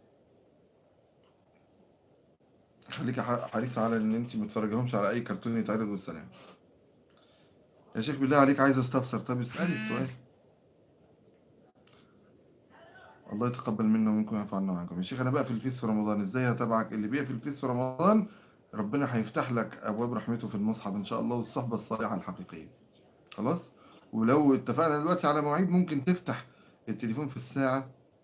خليك ح- حريصه على ان انت ما تتفرجيهمش على اي كرتون يتعرض والسلام يا شيخ بالله عليك عايز استفسر طب اسالي السؤال الله يتقبل منا ومنكم ويعفو عنا وعنكم يا شيخ انا بقى في الفيس في رمضان ازاي هتابعك اللي بيقفل الفيس في رمضان ربنا هيفتح لك ابواب رحمته في المصحف ان شاء الله والصحبه الصالحه الحقيقيه خلاص ولو اتفقنا دلوقتي على مواعيد ممكن تفتح التليفون في الساعه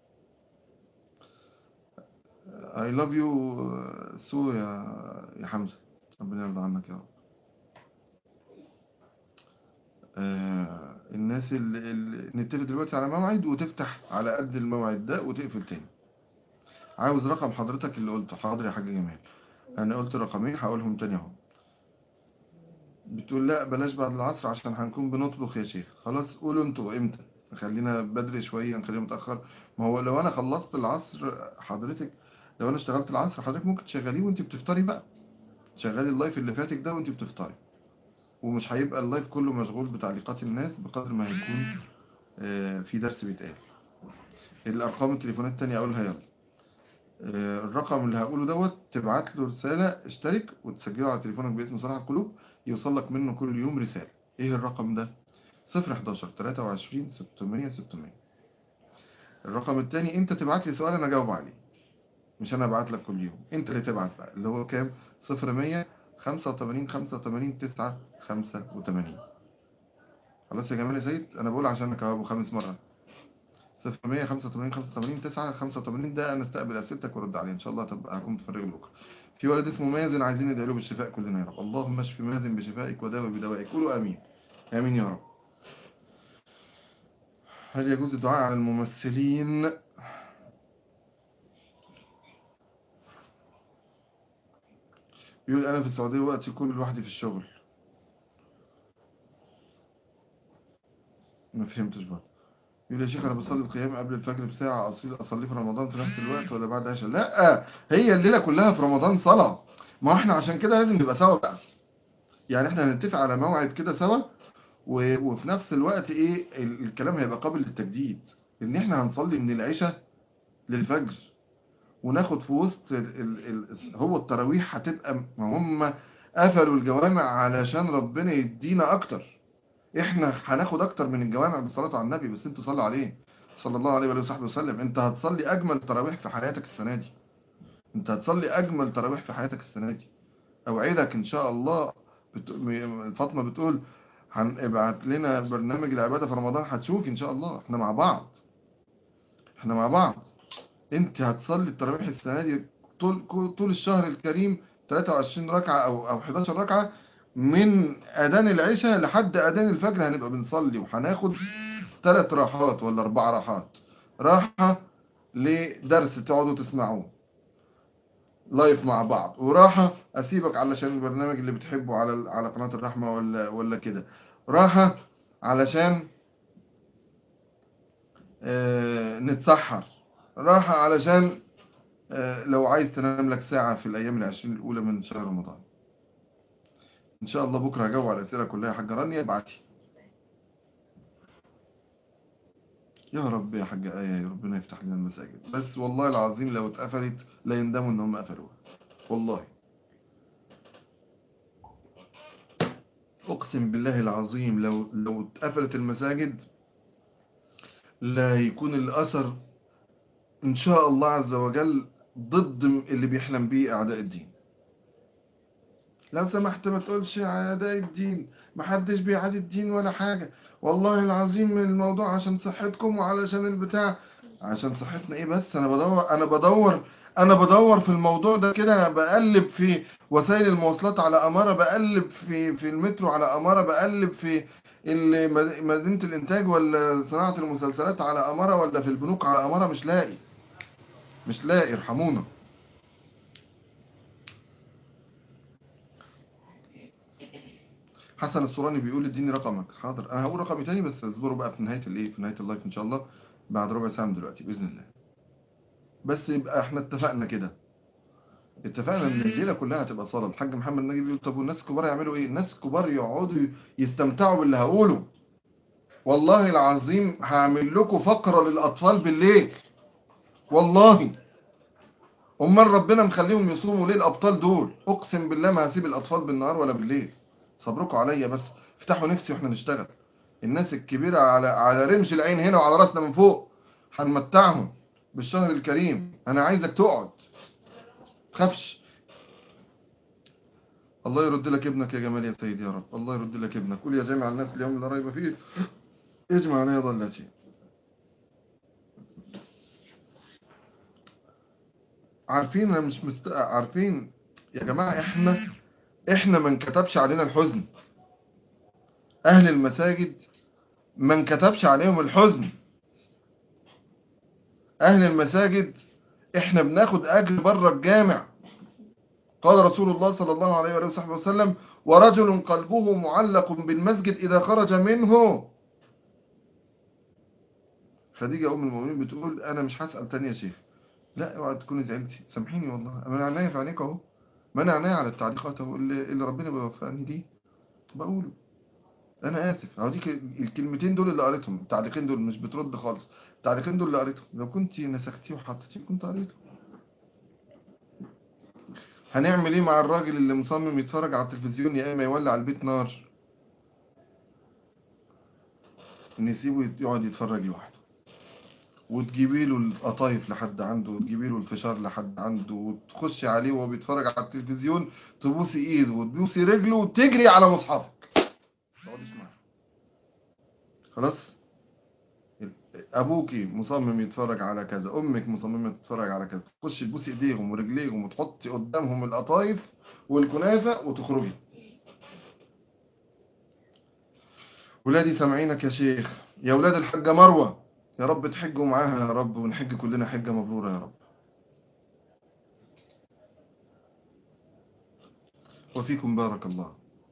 I love you سو يا يا حمزه ربنا يرضى عنك يا رب آه الناس اللي, اللي نتفق دلوقتي على موعد وتفتح على قد الموعد ده وتقفل تاني عاوز رقم حضرتك اللي قلته حاضر يا حاج جمال انا قلت رقمين هقولهم تاني اهو بتقول لا بلاش بعد العصر عشان هنكون بنطبخ يا شيخ خلاص قولوا انتوا امتى خلينا بدري شوية نخليها متأخر ما هو لو انا خلصت العصر حضرتك لو انا اشتغلت العصر حضرتك ممكن تشغليه وانت بتفطري بقى شغالي اللايف اللي فاتك ده وانت بتفطري ومش هيبقى اللايف كله مشغول بتعليقات الناس بقدر ما هيكون آه، في درس بيتقال الارقام التليفونات التانية اقولها يلا آه، الرقم اللي هقوله دوت تبعت له رسالة اشترك وتسجله على تليفونك باسم صلاح القلوب يوصل لك منه كل يوم رسالة ايه الرقم ده 011 23 600 600 الرقم التاني انت تبعت لي سؤال انا اجاوب عليه مش انا ابعت لك كل يوم انت اللي تبعت بقى اللي هو كام 0100 85 85 9 85 خلاص يا جمال يا سيد انا بقول عشان اجاوبه خمس مرات 0100 85 85 9 85 ده انا استقبل اسئلتك وارد عليها ان شاء الله تبقى هقوم تفرغ بكره في ولد اسمه مازن عايزين ندعي له بالشفاء كلنا يا رب اللهم اشف مازن بشفائك وداوي بدوائك قولوا امين امين يا رب هل يجوز الدعاء على الممثلين بيقول انا في السعوديه وقتي كل لوحدي في الشغل ما فهمتش برضه يقول يا شيخ انا بصلي القيام قبل الفجر بساعه اصلي اصلي في رمضان في نفس الوقت ولا بعد عشاء لا هي الليله كلها في رمضان صلاه ما احنا عشان كده لازم نبقى سوا بقى يعني احنا هنتفق على موعد كده سوا و... وفي نفس الوقت ايه ال- الكلام هيبقى قابل للتجديد ان احنا هنصلي من العشاء للفجر وناخد في وسط ال... ال... ال... هو التراويح هتبقى ما هم قفلوا الجوامع علشان ربنا يدينا اكتر احنا هناخد اكتر من الجوامع بالصلاة على النبي بس انتوا صلوا عليه صلى الله عليه وآله وصحبه وسلم انت هتصلي اجمل تراويح في حياتك السنة دي انت هتصلي اجمل تراويح في حياتك السنة دي اوعدك ان شاء الله بت... م- فاطمة بتقول هنبعت لنا برنامج العبادة في رمضان هتشوفي ان شاء الله احنا مع بعض احنا مع بعض انت هتصلي التراويح السنة دي طول طول الشهر الكريم 23 ركعة او او 11 ركعة من اذان العشاء لحد اذان الفجر هنبقى بنصلي وهناخد ثلاث راحات ولا اربع راحات راحة لدرس تقعدوا تسمعوه لايف مع بعض وراحة اسيبك علشان البرنامج اللي بتحبه على على قناة الرحمة ولا ولا كده راحة علشان آه، نتسحر راحة علشان آه، لو عايز تنام لك ساعة في الأيام العشرين الأولى من شهر رمضان ان شاء الله بكره هجاوب على الاسئله كلها يا حاجه رانيا ابعتي يا رب يا حاجه ايه يا ربنا يفتح لنا المساجد بس والله العظيم لو اتقفلت لا يندموا ان هم قفلوها والله اقسم بالله العظيم لو لو اتقفلت المساجد لا يكون الاثر ان شاء الله عز وجل ضد اللي بيحلم بيه اعداء الدين لو سمحت ما تقولش اعداء الدين محدش بيعادي الدين ولا حاجة والله العظيم الموضوع عشان صحتكم وعلشان البتاع عشان صحتنا ايه بس انا بدور انا بدور انا بدور في الموضوع ده كده بقلب في وسائل المواصلات على امارة بقلب في في المترو على امارة بقلب في ال- مد- مدينة الانتاج ولا صناعة المسلسلات على امارة ولا في البنوك على امارة مش لاقي مش لاقي ارحمونا حسن الصوراني بيقول اديني رقمك حاضر انا هقول رقمي تاني بس اصبروا بقى في نهايه الايه في نهايه اللايف ان شاء الله بعد ربع ساعه من دلوقتي باذن الله بس يبقى احنا اتفقنا كده اتفقنا ان الليله كلها هتبقى صلاه الحاج محمد نجيب بيقول طب والناس الكبار يعملوا ايه الناس الكبار يقعدوا يستمتعوا باللي هقوله والله العظيم هعمل لكم فقره للاطفال بالليل والله امال ربنا مخليهم يصوموا ليه الابطال دول اقسم بالله ما هسيب الاطفال بالنهار ولا بالليل صبركم عليا بس افتحوا نفسي واحنا نشتغل الناس الكبيرة على على رمش العين هنا وعلى راسنا من فوق هنمتعهم بالشهر الكريم انا عايزك تقعد تخافش الله يرد لك ابنك يا جمال يا سيدي يا رب الله يرد لك ابنك قول يا جامع الناس اليوم لا ريب فيه اجمع عليا ضلتي عارفين انا مش مست... عارفين يا جماعة احنا احنا ما انكتبش علينا الحزن اهل المساجد ما انكتبش عليهم الحزن اهل المساجد احنا بناخد اجر بره الجامع قال رسول الله صلى الله عليه وآله وصحبه وسلم ورجل قلبه معلق بالمسجد اذا خرج منه خديجة ام المؤمنين بتقول انا مش هسأل تاني يا شيخ لا اوعى تكوني زعلتي سامحيني والله انا عينيا في عينيك اهو ما انا عينيا على التعليقات اهو اللي, اللي ربنا بيوفقني ليه بقوله انا اسف هديك الكلمتين دول اللي قريتهم التعليقين دول مش بترد خالص التعليقين دول اللي قريتهم لو كنت نسختيه وحطيتيه كنت قريته هنعمل ايه مع الراجل اللي مصمم يتفرج على التلفزيون يا اما يولع البيت نار نسيبه يقعد يتفرج لوحده وتجيبي له القطايف لحد عنده وتجيبي له الفشار لحد عنده وتخشي عليه وهو بيتفرج على التلفزيون تبوسي ايده وتبوسي رجله وتجري على مصحفك تقعديش معاه خلاص ابوكي مصمم يتفرج على كذا امك مصممه تتفرج على كذا تخشي تبوسي ايديهم ورجليهم وتحطي قدامهم القطايف والكنافه وتخرجي ولادي سامعينك يا شيخ يا ولاد الحاجه مروه يا رب تحجوا معاها يا رب ونحج كلنا حجه مبروره يا رب وفيكم بارك الله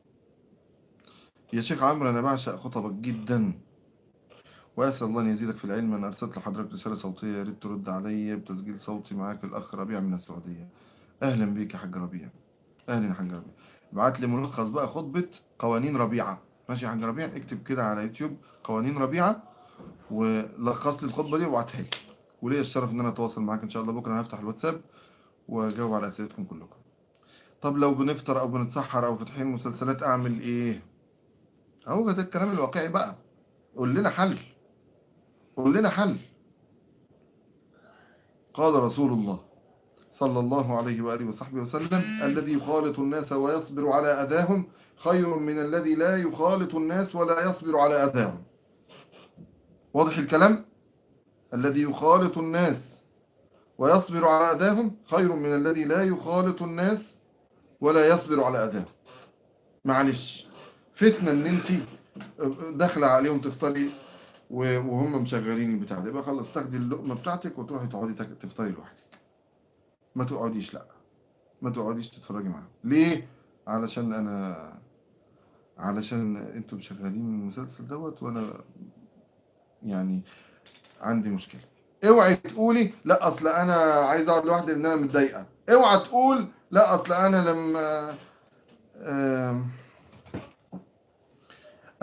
يا شيخ عمرو انا بعشق خطبك جدا واسال الله ان يزيدك في العلم انا ارسلت لحضرتك رساله صوتيه يا ريت ترد عليا بتسجيل صوتي معاك الاخ ربيع من السعوديه اهلا بيك يا حاج ربيع اهلا يا حاج ربيع ابعت لي ملخص بقى خطبه قوانين ربيعه ماشي يا حاج ربيع اكتب كده على يوتيوب قوانين ربيعه ولخص لي الخطبه دي وابعتها لي وليا الشرف ان انا اتواصل معاك ان شاء الله بكره انا هفتح الواتساب واجاوب على اسئلتكم كلكم طب لو بنفطر او بنتسحر او فاتحين مسلسلات اعمل ايه اهو ده الكلام الواقعي بقى قول لنا حل قول لنا حل قال رسول الله صلى الله عليه وآله وصحبه وسلم الذي يخالط الناس ويصبر على أذاهم خير من الذي لا يخالط الناس ولا يصبر على أذاهم واضح الكلام الذي يخالط الناس ويصبر على أذاهم خير من الذي لا يخالط الناس ولا يصبر على أذاهم معلش فتنة ان انت داخله عليهم تفطري وهم مشغلين البتاع ده يبقى خلاص تاخدي اللقمه بتاعتك وتروحي تقعدي تفطري لوحدك ما تقعديش لا ما تقعديش تتفرجي معاهم ليه علشان انا علشان انتوا مشغلين المسلسل دوت وانا يعني عندي مشكله اوعي تقولي لا اصل انا عايز اقعد لوحدي لان انا متضايقه اوعى تقول لا اصل انا لما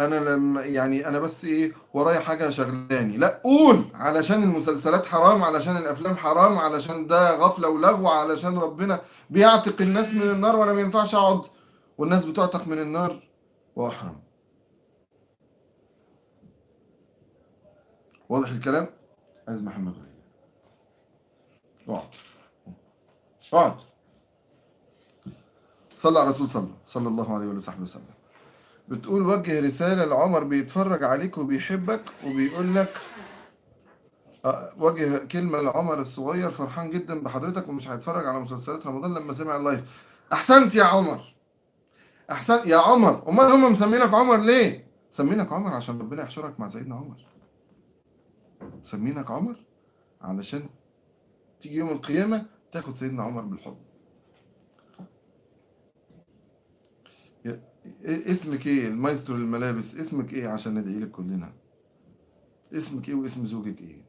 انا لما يعني انا بس ايه ورايا حاجه شغلاني لا قول علشان المسلسلات حرام علشان الافلام حرام علشان ده غفله ولغو علشان ربنا بيعتق الناس من النار وانا ما ينفعش اقعد والناس بتعتق من النار واحرم واضح الكلام عايز محمد وليد اقعد اقعد صلى على الرسول صلى صلى الله عليه وصحبه وسلم بتقول وجه رسالة لعمر بيتفرج عليك وبيحبك وبيقول لك آه، وجه كلمة لعمر الصغير فرحان جدا بحضرتك ومش هيتفرج على مسلسلات رمضان لما سمع اللايف احسنت يا عمر احسنت يا عمر امال هم مسمينك عمر ليه مسمينك عمر عشان ربنا يحشرك مع سيدنا عمر مسمينك عمر علشان تيجي يوم القيامة تاخد سيدنا عمر بالحضن يا- إيه- اسمك ايه المايسترو الملابس اسمك ايه عشان ندعي لك كلنا اسمك ايه واسم زوجك ايه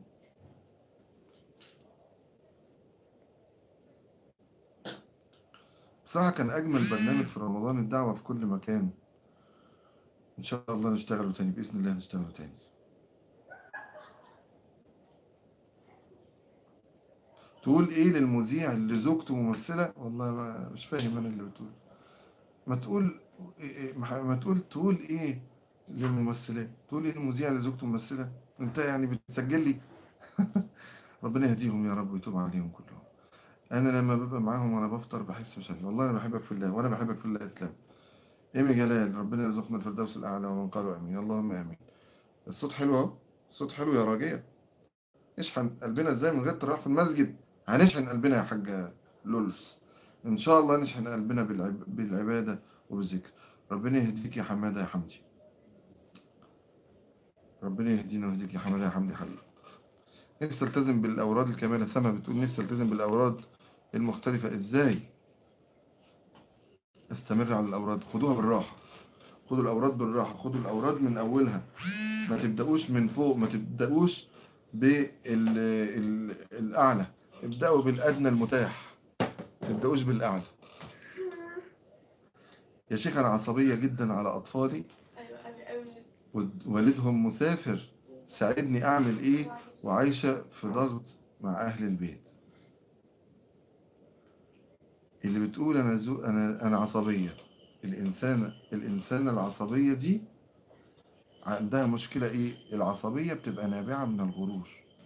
بصراحة كان أجمل برنامج في رمضان الدعوة في كل مكان إن شاء الله نشتغلوا تاني بإذن الله نشتغلوا تاني تقول إيه للمذيع اللي زوجته ممثلة والله ما مش فاهم أنا اللي بتقول ما تقول إيه- إيه- ما ما تقول تقول إيه للممثلات تقول إيه للمذيع اللي زوجته ممثلة أنت يعني بتسجل لي ربنا يهديهم يا رب ويتوب عليهم كلهم انا لما ببقى معاهم وانا بفطر بحس بشكل والله انا بحبك في الله وانا بحبك في الله اسلام ايمي جلال ربنا يرزقنا الفردوس الاعلى ومن قالوا امين اللهم امين الصوت حلو اهو الصوت حلو يا راجية اشحن قلبنا ازاي من غير تروح في المسجد هنشحن قلبنا يا حاجة لولس ان شاء الله نشحن قلبنا بالعب... بالعبادة وبالذكر ربنا يهديك يا حمادة يا حمدي ربنا يهدينا ويهديك يا حمادة يا حمدي حبيبي نفسي التزم بالاوراد الكاملة سما بتقول نفسي التزم بالاوراد المختلفة ازاي استمر على الأوراد خدوها بالراحة خدوا الأوراد بالراحة خدوا الأوراد من أولها ما تبدأوش من فوق ما تبدأوش بالأعلى ابدأوا بالأدنى المتاح ما تبدأوش بالأعلى يا شيخ أنا عصبية جدا على أطفالي ايوه ايوه ايوه ود- والدهم مسافر ساعدني أعمل إيه وعايشة في ضغط مع أهل البيت اللي بتقول أنا زو أنا أنا عصبية الإنسانة الإنسانة العصبية دي عندها مشكلة إيه العصبية بتبقى نابعة من الغرور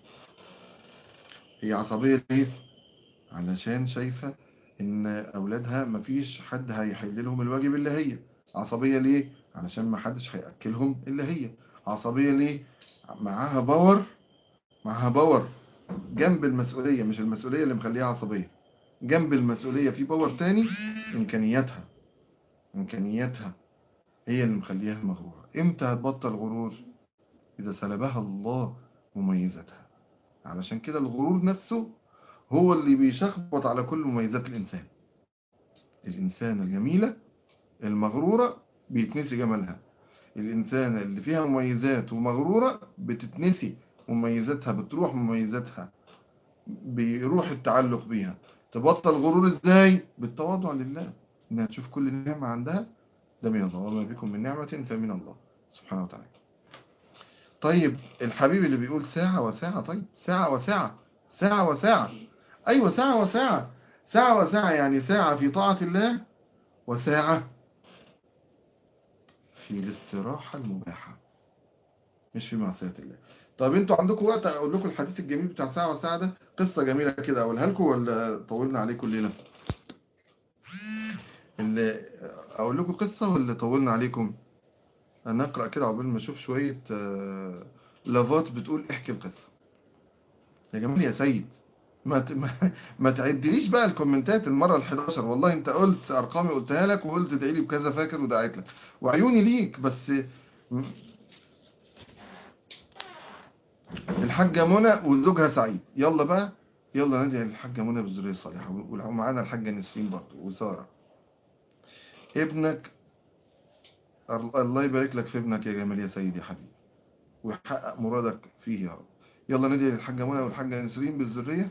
هي عصبية ليه علشان شايفة إن أولادها مفيش حد هيحل لهم الواجب اللي هي عصبية ليه علشان ما حدش هيأكلهم إلا هي عصبية ليه معاها باور معاها باور جنب المسؤولية مش المسؤولية اللي مخليها عصبية جنب المسؤولية في باور تاني إمكانياتها إمكانياتها هي اللي مخليها مغرورة إمتى هتبطل غرور إذا سلبها الله مميزاتها علشان كده الغرور نفسه هو اللي بيشخبط على كل مميزات الإنسان الإنسان الجميلة المغرورة بيتنسي جمالها الإنسان اللي فيها مميزات ومغرورة بتتنسي مميزاتها بتروح مميزاتها بيروح التعلق بيها تبطل غرور ازاي بالتواضع لله انها تشوف كل نعمة عندها ده من الله وما بكم من نعمة فمن الله سبحانه وتعالى طيب الحبيب اللي بيقول ساعة وساعة طيب ساعة وساعة ساعة وساعة أيوة ساعة وساعة ساعة وساعة يعني ساعة في طاعة الله وساعة في الاستراحة المباحة مش في معصية الله طب انتوا عندكم وقت اقول لكم الحديث الجميل بتاع ساعة وساعة ده قصة جميلة كده اقولها لكم ولا طولنا عليكم الليلة اللي اقول لكم قصة ولا طولنا عليكم انا اقرأ كده عقبال ما اشوف شوية آه، لافات بتقول احكي القصة يا جمال يا سيد ما ت... ما, ما تعدليش بقى الكومنتات المرة ال11 والله انت قلت ارقامي قلتها لك وقلت ادعي لي بكذا فاكر ودعيت لك وعيوني ليك بس م- الحاجة منى وزوجها سعيد يلا بقى يلا ندعي الحاجة منى بالذرية الصالحة ومعانا الحاجة نسرين برضه وسارة ابنك ال- الله يبارك لك في ابنك يا جمال يا سيدي حبيبي ويحقق مرادك فيه يا رب يلا ندعي الحاجة منى والحاجة نسرين بالذرية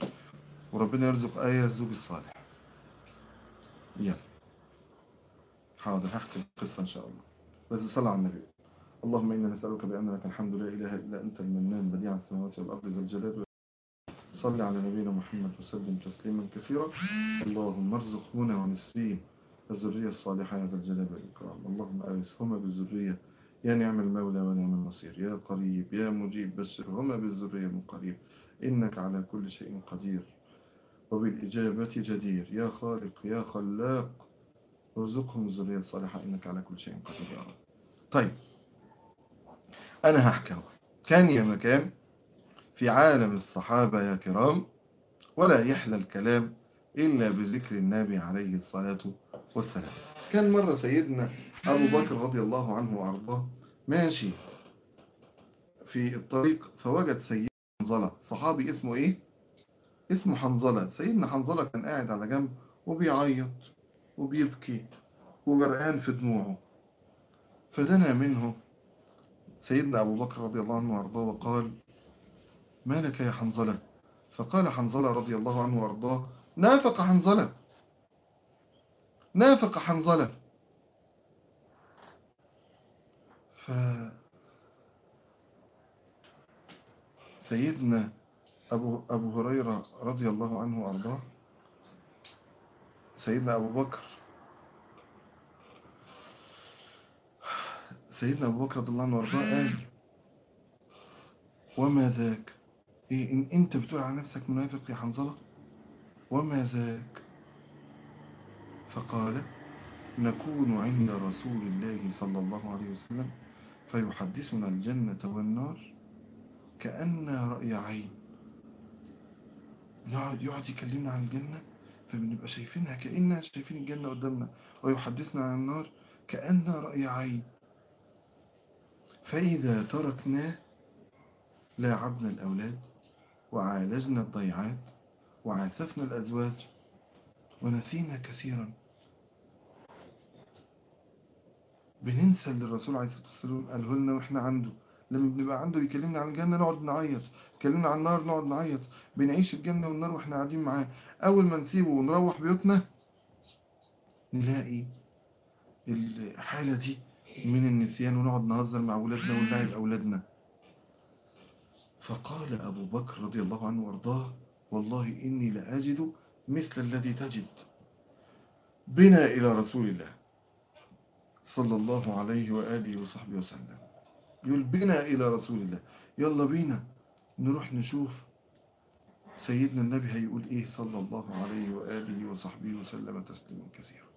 وربنا يرزق آية الزوج الصالح يلا حاضر هحكي القصة إن شاء الله بس صلى على النبي اللهم إنا نسألك بأن لك الحمد لا إله إلا أنت المنان بديع السماوات والأرض ذا الجلال والإكرام. صل على نبينا محمد وسلم تسليما كثيرا اللهم ارزق منى ونسرين الذرية الصالحة يا ذا الجلال والإكرام اللهم أرثهما بالذرية يا نعم المولى ونعم النصير يا قريب يا مجيب بشرهما بالذرية من قريب إنك على كل شيء قدير وبالإجابة جدير يا خالق يا خلاق ارزقهم الذرية الصالحة إنك على كل شيء قدير يا رب طيب أنا هحكي أهو. كان يا مكان في عالم الصحابة يا كرام ولا يحلى الكلام إلا بذكر النبي عليه الصلاة والسلام كان مرة سيدنا أبو بكر رضي الله عنه وأرضاه ماشي في الطريق فوجد سيدنا حنظلة صحابي اسمه إيه؟ اسمه حنظلة سيدنا حنظلة كان قاعد على جنب وبيعيط وبيبكي وغرقان في دموعه فدنا منه سيدنا أبو بكر رضي الله عنه وأرضاه وقال ما لك يا حنظلة فقال حنظلة رضي الله عنه وأرضاه نافق حنظلة نافق حنظلة ف سيدنا أبو, أبو هريرة رضي الله عنه وأرضاه سيدنا أبو بكر سيدنا أبو بكر رضي الله عنه وأرضاه قال وما ذاك إيه إن أنت بتقول على نفسك منافق يا حنظلة وما ذاك فقال نكون عند رسول الله صلى الله عليه وسلم فيحدثنا الجنة والنار كأن رأي عين يقعد يقعد يكلمنا عن الجنة فبنبقى شايفينها كأننا شايفين الجنة قدامنا ويحدثنا عن النار كأن رأي عين فإذا تركناه لاعبنا الأولاد وعالجنا الضيعات وعاسفنا الأزواج ونسينا كثيرا بننسى اللي الرسول عليه الصلاة والسلام قاله لنا واحنا عنده لما بنبقى عنده يكلمنا عن الجنة نقعد نعيط يكلمنا عن النار نقعد نعيط بنعيش الجنة والنار واحنا قاعدين معاه أول ما نسيبه ونروح بيوتنا نلاقي الحالة دي من النسيان ونقعد نهزر مع أولادنا ونلعب أولادنا فقال أبو بكر رضي الله عنه وارضاه والله إني لأجد مثل الذي تجد بنا إلى رسول الله صلى الله عليه وآله وصحبه وسلم يقول بنا إلى رسول الله يلا بينا نروح نشوف سيدنا النبي هيقول إيه صلى الله عليه وآله وصحبه وسلم تسليما كثيرا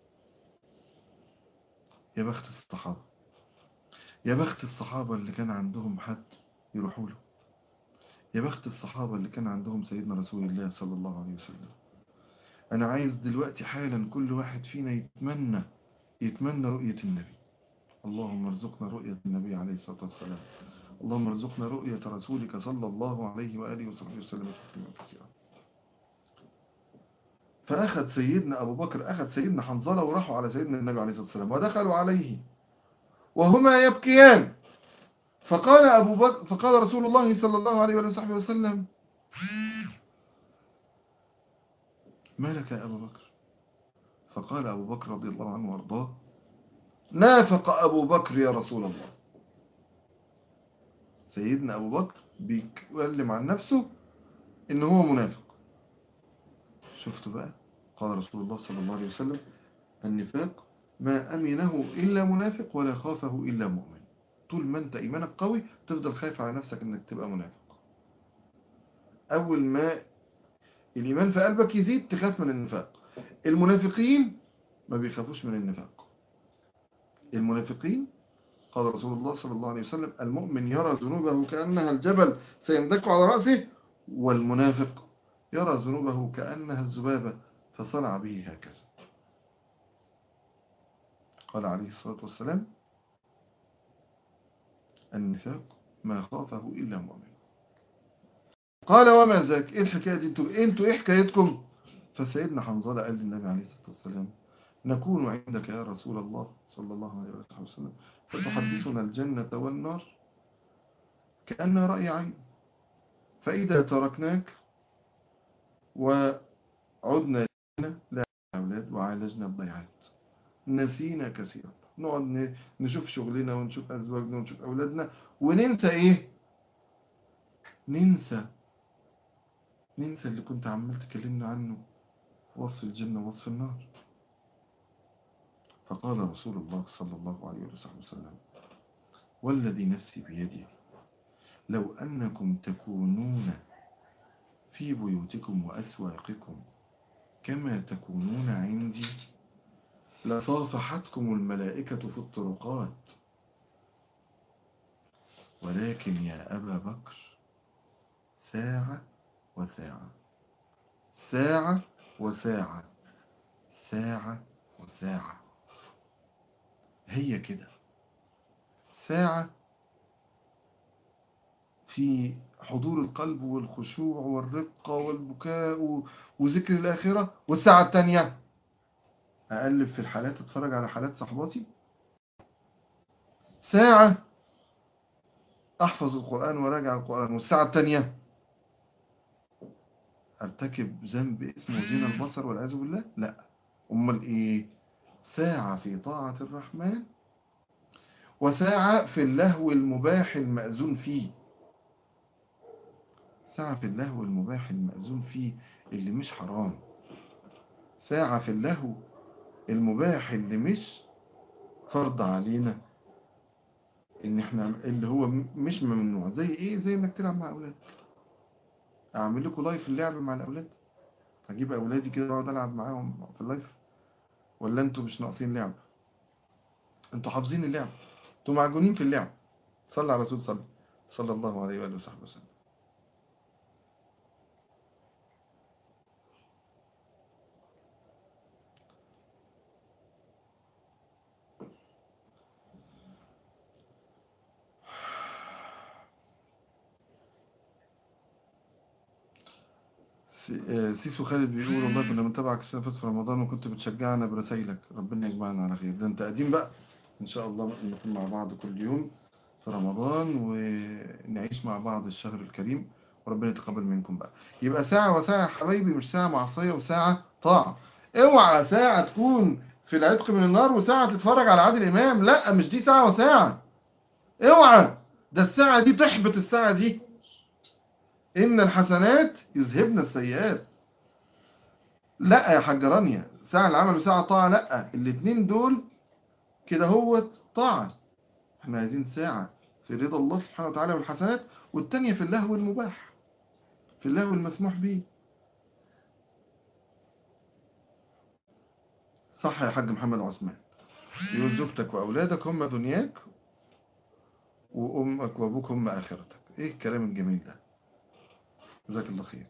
يا بخت الصحابة يا بخت الصحابة اللي كان عندهم حد يروحوا له يا بخت الصحابة اللي كان عندهم سيدنا رسول الله صلى الله عليه وسلم أنا عايز دلوقتي حالا كل واحد فينا يتمنى يتمنى رؤية النبي اللهم ارزقنا رؤية النبي عليه الصلاة والسلام اللهم ارزقنا رؤية رسولك صلى الله عليه وآله وصحبه وسلم تسليما كثيرا فأخذ سيدنا أبو بكر أخذ سيدنا حنظلة وراحوا على سيدنا النبي عليه الصلاة والسلام ودخلوا عليه وهما يبكيان فقال أبو بكر فقال رسول الله صلى الله عليه وآله وصحبه وسلم ما لك يا أبو بكر فقال أبو بكر رضي الله عنه وارضاه نافق أبو بكر يا رسول الله سيدنا أبو بكر بيتكلم عن نفسه إن هو منافق شفتوا بقى قال رسول الله صلى الله عليه وسلم النفاق ما أمنه إلا منافق ولا خافه إلا مؤمن طول ما أنت إيمانك قوي تفضل خايف على نفسك إنك تبقى منافق أول ما الإيمان في قلبك يزيد تخاف من النفاق المنافقين ما بيخافوش من النفاق المنافقين قال رسول الله صلى الله عليه وسلم المؤمن يرى ذنوبه كأنها الجبل سيندك على رأسه والمنافق يرى ذنوبه كأنها الذبابة فصنع به هكذا قال عليه الصلاة والسلام النفاق ما خافه إلا مؤمن قال وما ذاك ايه الحكاية دي انتوا انتوا ايه حكايتكم فسيدنا حنظلة قال للنبي عليه الصلاة والسلام نكون عندك يا رسول الله صلى الله عليه وسلم فتحدثنا الجنة والنار كأن رأي عين فإذا تركناك وعدنا لنا لا أولاد وعالجنا الضيعات نسينا كثيرا نقعد ن- نشوف شغلنا ونشوف أزواجنا ونشوف أولادنا وننسى إيه ننسى ننسى اللي كنت عمال تكلمنا عنه وصف الجنة ووصف النار فقال رسول الله صلى الله عليه وصحبه وسلم والذي نفسي بيده لو أنكم تكونون في بيوتكم وأسواقكم كما تكونون عندي لصافحتكم الملائكة في الطرقات ولكن يا أبا بكر ساعة وساعة ساعة وساعة ساعة وساعة هي كده ساعة في حضور القلب والخشوع والرقة والبكاء و- وذكر الآخرة والساعة التانية أقلب في الحالات أتفرج على حالات صحباتي ساعة أحفظ القرآن وراجع القرآن والساعة التانية أرتكب ذنب اسمه زنا البصر والعياذ بالله لا أمال إيه ساعة في طاعة الرحمن وساعة في اللهو المباح المأذون فيه ساعة في اللهو المباح المأذون فيه اللي مش حرام ساعة في اللهو المباح اللي مش فرض علينا ان احنا اللي هو م- مش ممنوع زي ايه زي انك تلعب مع اولادك اعمل لكم لايف اللعب مع الاولاد اجيب اولادي كده واقعد العب معاهم في اللايف ولا انتوا مش ناقصين لعب انتوا حافظين اللعب انتوا معجونين في اللعب صلى على الرسول صلى صلى الله عليه واله وصحبه وسلم سي- آه، سيسو خالد بيقول والله كنا بنتابعك السنة اللي فاتت في رمضان وكنت بتشجعنا برسايلك ربنا يجمعنا على خير ده انت قديم بقى ان شاء الله بقى نكون مع بعض كل يوم في رمضان ونعيش مع بعض الشهر الكريم وربنا يتقبل منكم بقى يبقى ساعة وساعة يا حبايبي مش ساعة معصية وساعة طاعة اوعى ساعة تكون في العتق من النار وساعة تتفرج على عادل امام لا مش دي ساعة وساعة اوعى ده الساعة دي تحبط الساعة دي إن الحسنات يذهبن السيئات لا يا حاج رانيا ساعة العمل وساعة طاعة لا الاتنين دول كده هو طاعة احنا عايزين ساعة في رضا الله سبحانه وتعالى والحسنات والتانية في اللهو المباح في اللهو المسموح به صح يا حاج محمد عثمان يقول زوجتك وأولادك هم دنياك وأمك وأبوك هم آخرتك إيه الكلام الجميل ده جزاك الله خير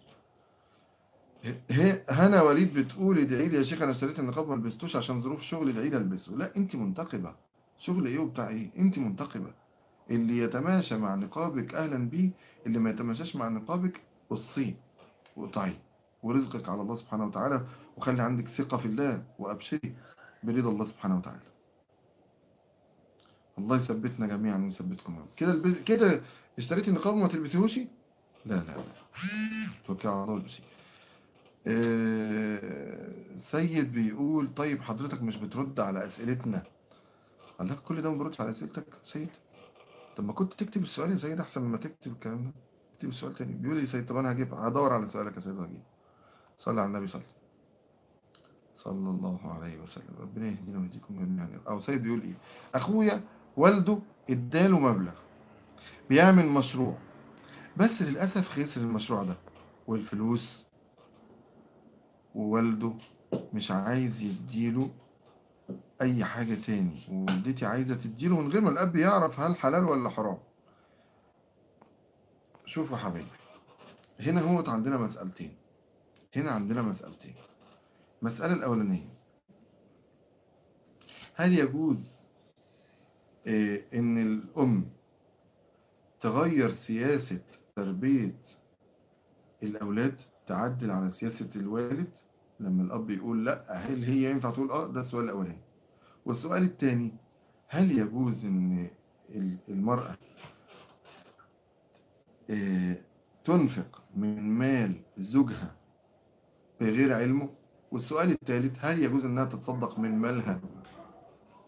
هي هنا وليد بتقول ادعي لي يا شيخ انا اشتريت النقاب ما لبستوش عشان ظروف شغل ادعي لي البسه لا انت منتقبه شغل ايه وبتاع ايه انت منتقبه اللي يتماشى مع نقابك اهلا بيه اللي ما يتماشاش مع نقابك قصيه وقطعيه ورزقك على الله سبحانه وتعالى وخلي عندك ثقه في الله وابشري برضا الله سبحانه وتعالى الله يثبتنا جميعا ويثبتكم يا رب. كده البس... كده اشتريتي النقاب وما تلبسيهوش لا لا لا توكل على الله والبسيه آه، سيد بيقول طيب حضرتك مش بترد على أسئلتنا قال لك كل ده ما بردش على أسئلتك سيد طب ما كنت تكتب السؤال يا سيد أحسن ما تكتب الكلام ده اكتب السؤال تاني بيقول لي سيد طب أنا هجيب هدور على سؤالك يا سيد وهجيب صلى على النبي صلى صلى الله عليه وسلم ربنا يهدينا ويهديكم جميعا أو سيد بيقول إيه أخويا والده اداله مبلغ بيعمل مشروع بس للأسف خسر المشروع ده والفلوس ووالده مش عايز يديله اي حاجة تاني ووالدتي عايزة تديله من غير ما الاب يعرف هل حلال ولا حرام شوفوا يا حبايبي هنا هو عندنا مسألتين هنا عندنا مسألتين المسألة الأولانية هل يجوز آه، إن الأم تغير سياسة تربية الأولاد تعدل على سياسة الوالد لما الأب يقول لا هل هي ينفع تقول اه ده السؤال الأولاني والسؤال الثاني هل يجوز إن ال- المرأة آه، تنفق من مال زوجها بغير علمه والسؤال الثالث هل يجوز إنها تتصدق من مالها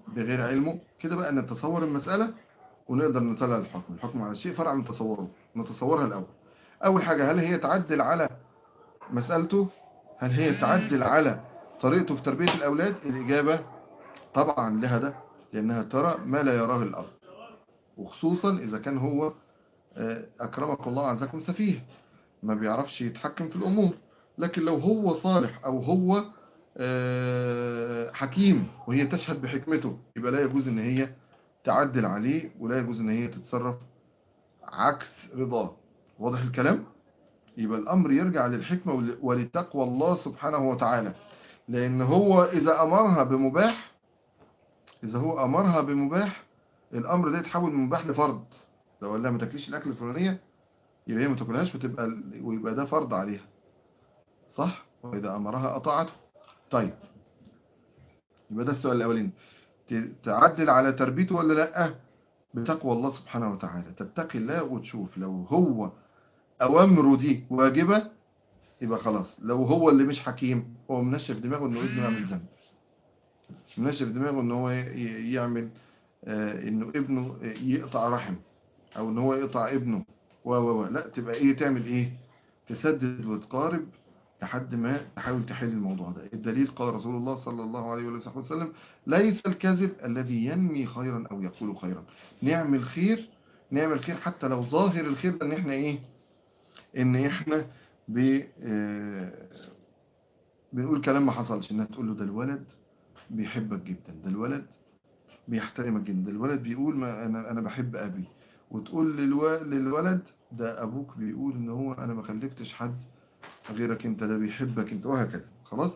بغير علمه كده بقى نتصور المسألة ونقدر نطلع الحكم الحكم على الشيء فرع من تصوره نتصورها الأول أول حاجة هل هي تعدل على مسألته هل هي تعدل على طريقته في تربية الأولاد الإجابة طبعا لها ده لأنها ترى ما لا يراه الأب وخصوصا إذا كان هو آه، أكرمك الله عزكم سفيه ما بيعرفش يتحكم في الأمور لكن لو هو صالح أو هو آه، حكيم وهي تشهد بحكمته يبقى لا يجوز ان هي تعدل عليه ولا يجوز ان هي تتصرف عكس رضاه واضح الكلام يبقى الامر يرجع للحكمة ول- ولتقوى الله سبحانه وتعالى لان هو اذا امرها بمباح اذا هو امرها بمباح الامر ده يتحول من مباح لفرض لو قال لها ما تاكليش الاكل الفلانيه يبقى هي ما تاكلهاش وتبقى ويبقى ده فرض عليها صح واذا امرها اطاعته طيب يبقى ده السؤال الأولاني ت- تعدل على تربيته ولا لأ بتقوى الله سبحانه وتعالى تتقي الله وتشوف لو هو أوامره دي واجبة يبقى خلاص لو هو اللي مش حكيم هو منشف دماغه إنه ابنه يعمل ذنب منشف دماغه إنه هو ي- ي- يعمل آه، إنه ابنه آه، يقطع رحم أو إن هو يقطع ابنه و و و لا تبقى إيه تعمل إيه تسدد وتقارب لحد ما تحاول تحل الموضوع ده الدليل قال رسول الله صلى الله عليه وآله وسلم ليس الكذب الذي ينمي خيرا أو يقول خيرا نعمل خير نعمل خير حتى لو ظاهر الخير ده ان احنا ايه ان احنا ب آه، بنقول كلام ما حصلش انها تقول له ده الولد بيحبك جدا ده الولد بيحترمك جدا ده الولد بيقول ما انا انا بحب ابي وتقول للو... للولد ده ابوك بيقول ان هو انا ما خلفتش حد غيرك انت ده بيحبك انت وهكذا خلاص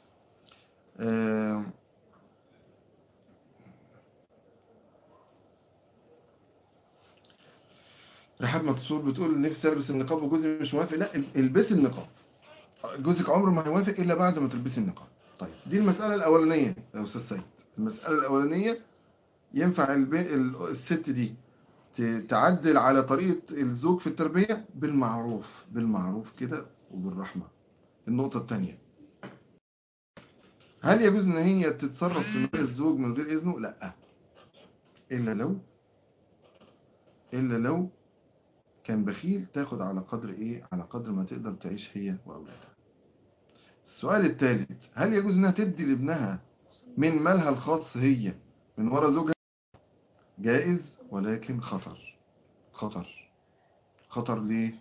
آه رحاب مكسور بتقول نفسي البس النقاب وجوزي مش موافق لا البسي النقاب جوزك عمره ما هيوافق الا بعد ما تلبسي النقاب طيب دي المسألة الأولانية يا أستاذ سيد المسألة الأولانية ينفع الب... ال- الست دي ت- تعدل على طريقة الزوج في التربية بالمعروف بالمعروف كده وبالرحمة النقطة الثانية هل يجوز ان هي تتصرف في مال الزوج من غير اذنه لا الا لو الا لو كان بخيل تاخد على قدر ايه على قدر ما تقدر تعيش هي واولادها السؤال الثالث هل يجوز انها تدي لابنها من مالها الخاص هي من ورا زوجها جائز ولكن خطر خطر خطر ليه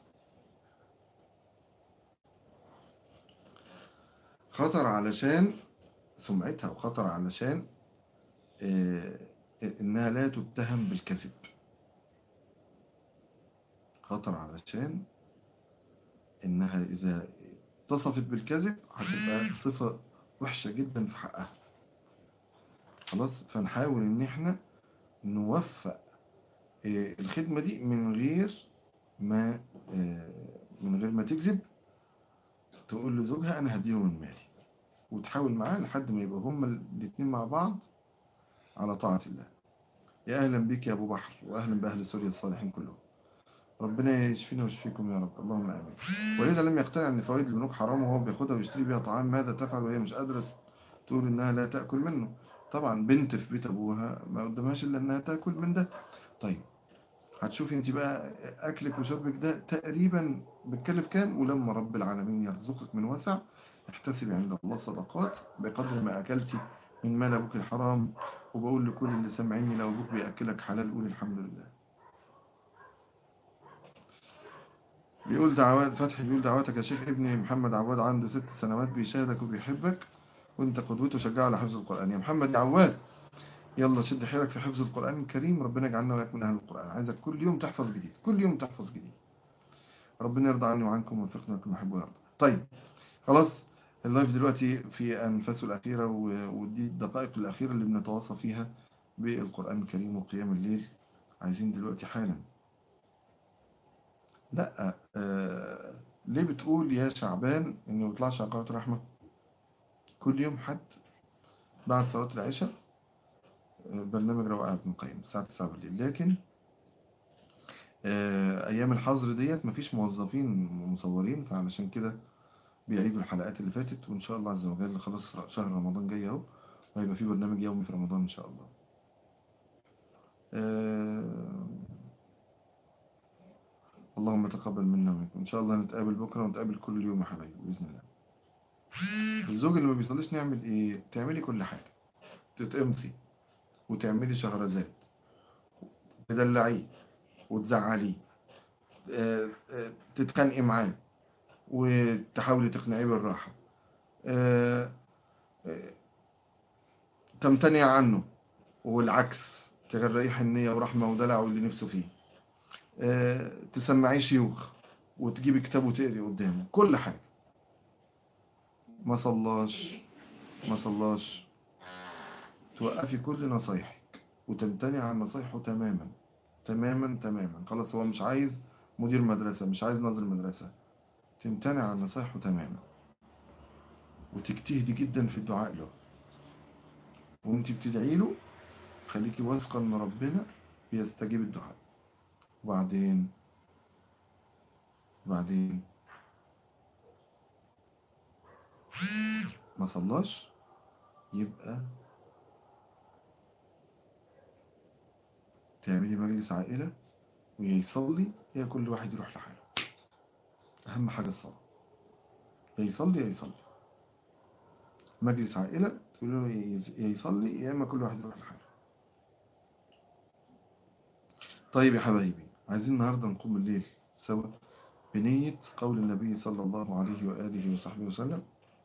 خطر علشان سمعتها وخطر علشان آه، انها لا تتهم بالكذب خطر علشان انها اذا اتصفت بالكذب هتبقى صفة وحشة جدا في حقها خلاص فنحاول ان احنا نوفق آه، الخدمة دي من غير ما آه، من غير ما تكذب تقول لزوجها انا هديله من مالي وتحاول معاه لحد ما يبقى هما الاتنين مع بعض على طاعة الله يا اهلا بك يا ابو بحر واهلا باهل سوريا الصالحين كلهم ربنا يشفينا ويشفيكم يا رب اللهم امين ولذا لم يقتنع ان فوائد البنوك حرام وهو بياخدها ويشتري بيها طعام ماذا تفعل وهي مش قادرة تقول انها لا تاكل منه طبعا بنت في بيت ابوها ما قدامهاش الا انها تاكل من ده طيب هتشوفي انت بقى اكلك وشربك ده تقريبا بتكلف كام ولما رب العالمين يرزقك من وسع احتسبي عند الله صدقات بقدر ما اكلتي من مال ابوك الحرام وبقول لكل اللي سامعيني لو ابوك بياكلك حلال قول الحمد لله بيقول دعوات فتحي بيقول دعواتك يا شيخ ابني محمد عواد عنده ست سنوات بيشاهدك وبيحبك وانت قدوته شجعه على حفظ القرآن يا محمد يا عواد يلا شد حيلك في حفظ القرآن الكريم ربنا يجعلنا وياك من أهل القرآن عايزك كل يوم تحفظ جديد كل يوم تحفظ جديد ربنا يرضى عني وعنكم ويوفقنا لكم نحب ويرضى طيب خلاص اللايف دلوقتي في أنفاسه الأخيرة و- ودي الدقائق الأخيرة اللي بنتواصى فيها بالقرآن الكريم وقيام الليل عايزين دلوقتي حالا لا آه ليه بتقول يا شعبان إنه ما بيطلعش على قناة رحمة كل يوم حد بعد صلاة العشاء آه، برنامج روائع ابن القيم الساعة 9 بالليل لكن آه، أيام الحظر ديت مفيش موظفين مصورين فعلشان كده بيعيدوا الحلقات اللي فاتت وإن شاء الله عز وجل خلاص شهر رمضان جاي أهو وهيبقى في برنامج يومي في رمضان إن شاء الله آه، اللهم تقبل منا ومنكم إن شاء الله نتقابل بكرة ونتقابل كل يوم يا حبايبي بإذن الله الزوج اللي ما بيصليش نعمل إيه تعملي كل حاجة تتقمصي وتعملي شهرزاد تدلعيه وتزعليه آه، آه، تتخانقي معاه وتحاولي تقنعيه بالراحة آه، آه، تمتنع عنه والعكس تغرقيه حنية ورحمة ودلع واللي نفسه فيه آه، تسمعيه شيوخ وتجيبي كتاب وتقري قدامه كل حاجة ما صلاش ما صلاش توقفي كل نصايحك وتمتنع عن نصايحه تماما تماما تماما خلاص هو مش عايز مدير مدرسة مش عايز ناظر مدرسة تمتنع عن نصايحه تماما وتجتهدي جدا في الدعاء له وانت بتدعي له خليكي واثقة ان ربنا بيستجيب الدعاء وبعدين وبعدين ما صلاش يبقى تعملي مجلس عائلة ويا يصلي يا كل واحد يروح لحاله أهم حاجة الصلاة يا يصلي يا يصلي مجلس عائلة تقول له يا يصلي يا إما كل واحد يروح لحاله طيب يا حبايبي عايزين النهاردة نقوم الليل سوا بنية قول النبي صلى الله عليه وآله وصحبه وسلم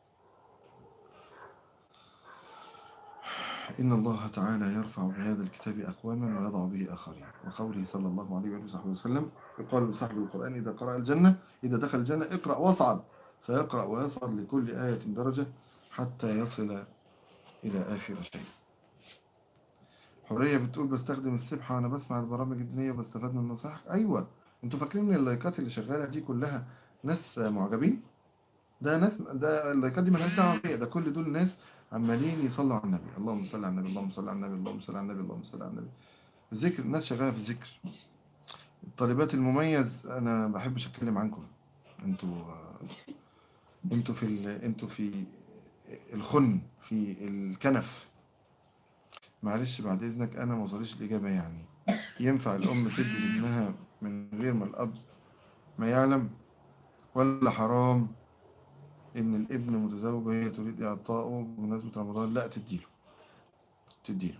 إن الله تعالى يرفع بهذا الكتاب أقواما ويضع به آخرين وقوله صلى الله عليه وآله وصحبه وسلم يقال لصاحب القرآن إذا قرأ الجنة إذا دخل الجنة اقرأ واصعد فيقرأ ويصعد لكل آية درجة حتى يصل إلى آخر شيء حورية بتقول بستخدم السبحة وأنا بسمع البرامج الدينية وبستفاد من النصائح أيوة أنتوا فاكرين إن اللايكات اللي شغالة دي كلها ناس معجبين ده ناس ده اللايكات دي مالهاش دعوة بيا ده كل دول ناس عمالين يصلوا على النبي اللهم صل على النبي اللهم صل على النبي اللهم صل على النبي اللهم صل على النبي الذكر الناس شغالة في الذكر الطالبات المميز أنا بحبش أتكلم عنكم أنتوا أنتوا في ال... أنتوا في الخن في الكنف معلش بعد إذنك أنا ما وصليش الإجابة يعني ينفع الأم تدي لابنها من غير ما الأب ما يعلم ولا حرام إن الابن متزوج وهي تريد إعطائه بمناسبة رمضان لا تديله تديله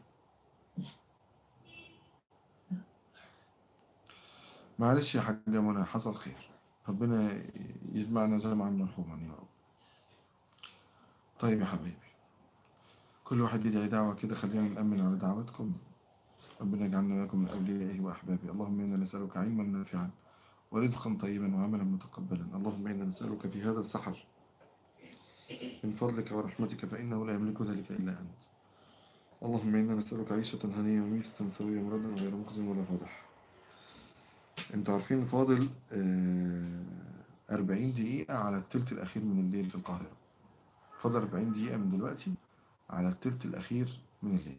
معلش يا حاجة منى حصل خير ربنا يجمعنا جمعا مرحوما يا رب طيب يا حبيبي كل واحد يدعي دعوة كده خلينا نأمن على دعوتكم ربنا يجعلنا وياكم من أوليائه وأحبابه اللهم إنا نسألك علما نافعا ورزقا طيبا وعملا متقبلا اللهم إنا نسألك في هذا السحر من فضلك ورحمتك فإنه لا يملك ذلك إلا أنت اللهم إنا نسألك عيشة هنية وميتة سوية مردا غير مخزن ولا فضح انتوا عارفين فاضل أربعين دقيقة على التلت الأخير من الليل في القاهرة فاضل أربعين دقيقة من دلوقتي على التلت الأخير من الليل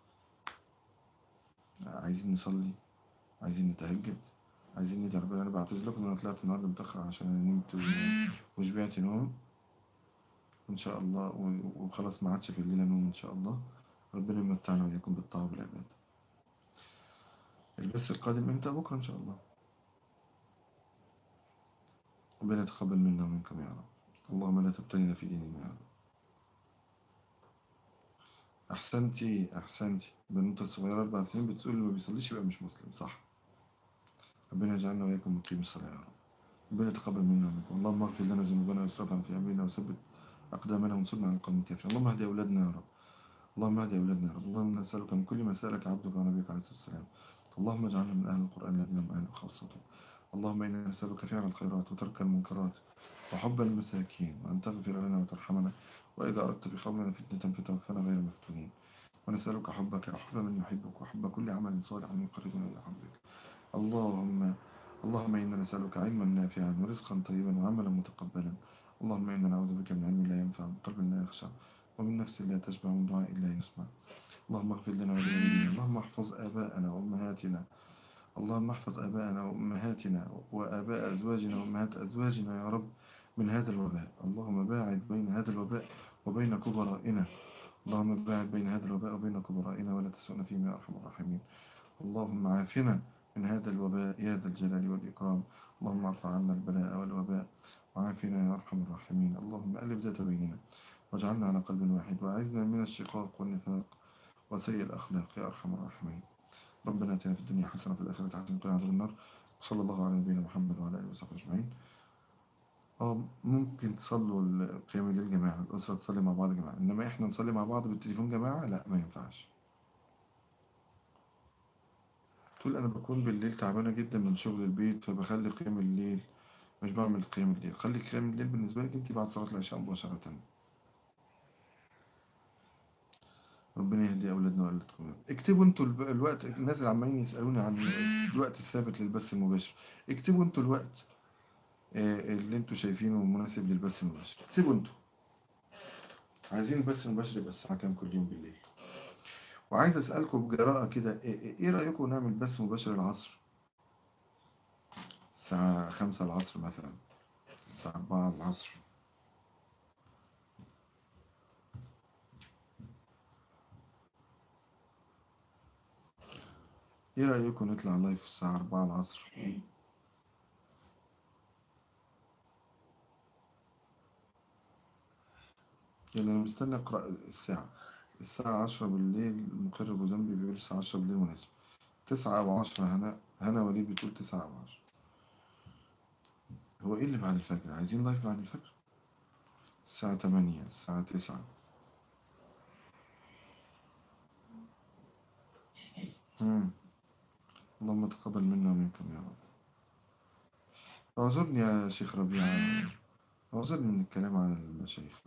عايزين نصلي عايزين نتهجد عايزين ندعي ربنا انا بعتذر لكم انا طلعت النهارده متاخر عشان انا نمت وشبعت نوم ان شاء الله وخلاص ما عادش في الليله نوم ان شاء الله ربنا يمتعنا وياكم بالطاعه والعباده البث القادم امتى بكره ان شاء الله ربنا يتقبل منا ومنكم يا رب اللهم لا تبتلنا في ديننا يا رب احسنتي احسنتي بنوته الصغيره اربع سنين بتقول اللي ما بيصليش يبقى مش مسلم صح ربنا يجعلنا وإياكم مقيم الصلاة يا رب ربنا يتقبل منا ومنكم اللهم اغفر لنا ذنوبنا واسرافنا في أمرنا وثبت أقدامنا وانصرنا على القوم الكافرين اللهم اهدي أولادنا يا رب اللهم اهدي أولادنا يا رب اللهم نسألك من كل ما سألك عبدك ونبيك عليه الصلاة والسلام اللهم اجعلنا من أهل القرآن الذين هم أهل خاصته اللهم إنا نسألك فعل الخيرات وترك المنكرات وحب المساكين وأن تغفر لنا وترحمنا وإذا أردت بقومنا فتنة فتوفنا غير مفتونين ونسألك حبك أحب من يحبك وحب كل عمل صالح يقربنا إلى حبك اللهم اللهم إنا نسألك علما نافعا ورزقا طيبا وعملا متقبلا اللهم إنا نعوذ بك من علم لا ينفع وقلب لا يخشع ومن نفس لا تشبع ومن دعاء لا يسمع اللهم اغفر لنا ولوالدينا اللهم احفظ آباءنا وأمهاتنا اللهم احفظ آباءنا وأمهاتنا وآباء أزواجنا وأمهات أزواجنا يا رب من هذا الوباء اللهم باعد بين هذا الوباء وبين كبرائنا اللهم باعد بين هذا الوباء وبين كبرائنا ولا تسونا فيما يا أرحم الراحمين اللهم عافنا من هذا الوباء يا ذا الجلال والإكرام اللهم ارفع عنا البلاء والوباء وعافنا يا أرحم الراحمين اللهم ألف ذات بيننا واجعلنا على قلب واحد وأعذنا من الشقاق والنفاق وسيء الأخلاق يا أرحم الراحمين ربنا اتنا في الدنيا حسنة وفي الآخرة حسنة وقنا عذاب النار وصلى الله على نبينا محمد وعلى آله وصحبه أجمعين اه ممكن تصلوا القيام الليل جماعة الأسرة تصلي مع بعض جماعة إنما إحنا نصلي مع بعض بالتليفون جماعة لا ما ينفعش تقول أنا بكون بالليل تعبانة جدا من شغل البيت فبخلي قيام الليل مش بعمل قيام الليل خلي قيام الليل بالنسبة لك أنت بعد صلاة العشاء مباشرة ربنا يهدي أولادنا وأولادكم اكتبوا انتوا الب- الوقت الناس اللي عمالين يسألوني عن الوقت الثابت للبث المباشر اكتبوا انتوا الوقت آه، اللي انتوا شايفينه مناسب للبث المباشر اكتبوا انتوا عايزين البث المباشر يبقى الساعة كام كل يوم بالليل وعايز أسألكم بجراءة كده ايه إيه رأيكم نعمل بث مباشر العصر الساعة خمسة العصر مثلا الساعة أربعة العصر ايه رأيكم نطلع لايف الساعة أربعة العصر يلا أنا مستني أقرأ الساعة الساعة عشرة بالليل مقر أبو ذنبي بيقول الساعة عشرة بالليل مناسب تسعة أو عشرة هنا هنا وليد بتقول تسعة أو عشرة هو إيه اللي بعد الفجر عايزين لايف بعد الفجر الساعة تمانية الساعة تسعة مم. اللهم تقبل منا ومنكم يا رب اعذرني يا شيخ ربيع اعذرني من الكلام عن المشايخ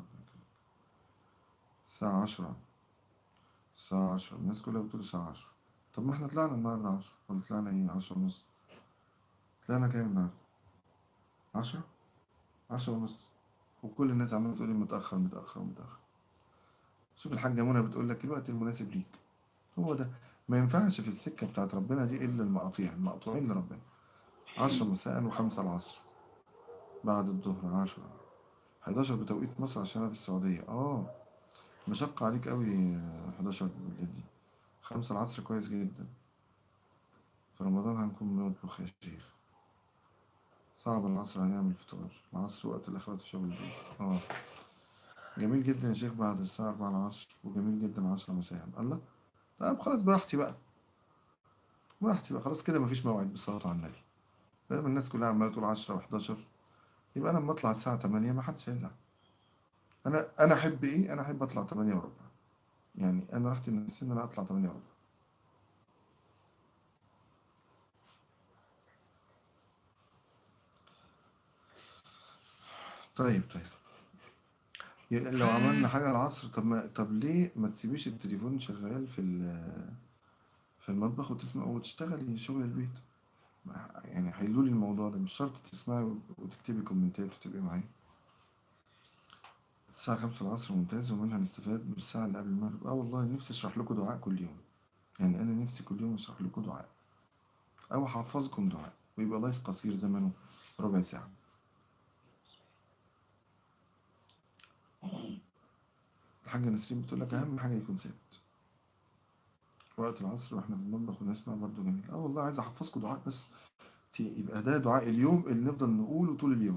الساعة عشرة الساعة عشرة الناس كلها بتقول الساعة عشرة طب ما احنا طلعنا النهاردة عشرة ولا طلعنا ايه عشرة ونص طلعنا كام النهاردة عشرة عشرة ونص وكل الناس عمالة تقول لي متأخر متأخر متأخر شوف الحاجة منى بتقول لك الوقت المناسب ليك هو ده ما ينفعش في السكة بتاعت ربنا دي إلا المقاطيع المقطوعين لربنا عشرة مساء وخمسة العصر بعد الظهر عشرة 11 بتوقيت مصر عشان أنا في السعودية اه مشقة عليك قوي 11 بالليل دي خمسة العصر كويس جدا في رمضان هنكون بنطبخ يا شيخ صعب العصر هنعمل فطار العصر وقت الأخوات في شغل البيت اه جميل جدا يا شيخ بعد الساعة 4 العصر وجميل جدا 10 مساء الله طيب خلاص براحتي بقى براحتي بقى خلاص كده مفيش موعد بالصلاة على النبي فاهم الناس كلها عمالة تقول 10 و11 يبقى أنا لما أطلع الساعة 8 ما حدش هيزعل أنا أنا أحب إيه؟ أنا أحب أطلع 8 وربع يعني أنا راحتي النفسية إن أنا أطلع 8 وربع طيب طيب يعني لو عملنا حاجة العصر طب ما طب ليه ما تسيبيش التليفون شغال في ال- في المطبخ وتسمع وتشتغلي شغل البيت ما- يعني حلوا لي الموضوع ده مش شرط تسمعي وتكتبي كومنتات وتبقي معايا الساعة خمسة العصر ممتاز ومنها نستفاد من الساعة اللي قبل المغرب اه والله نفسي اشرح لكم دعاء كل يوم يعني انا نفسي كل يوم اشرح لكم دعاء او احفظكم دعاء ويبقى لايف قصير زمنه ربع ساعة الحاجة نسرين بتقول لك اهم حاجة يكون ثابت وقت العصر واحنا في المطبخ ونسمع برضه جميل اه والله عايز احفظكم دعاء بس ت- يبقى ده دعاء اليوم اللي نفضل نقوله طول اليوم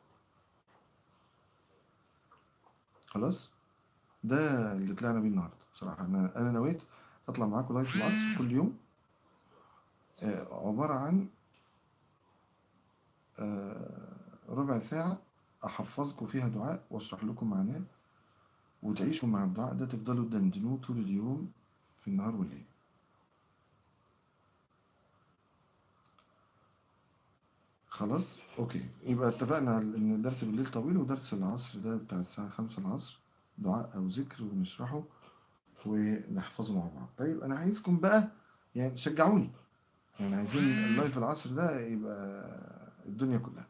خلاص ده اللي طلعنا بيه النهارده بصراحة انا انا نويت اطلع معاكم لايف العصر كل يوم آه، عبارة عن آه، ربع ساعة احفظكم فيها دعاء واشرح لكم معناه وتعيشوا مع الدعاء ده تفضلوا تدندنوه طول اليوم في النهار والليل خلاص اوكي يبقى اتفقنا على ان الدرس بالليل طويل ودرس العصر ده بتاع الساعة خمسة العصر دعاء او ذكر ونشرحه ونحفظه مع بعض طيب انا عايزكم بقى يعني شجعوني يعني عايزين اللايف العصر ده يبقى الدنيا كلها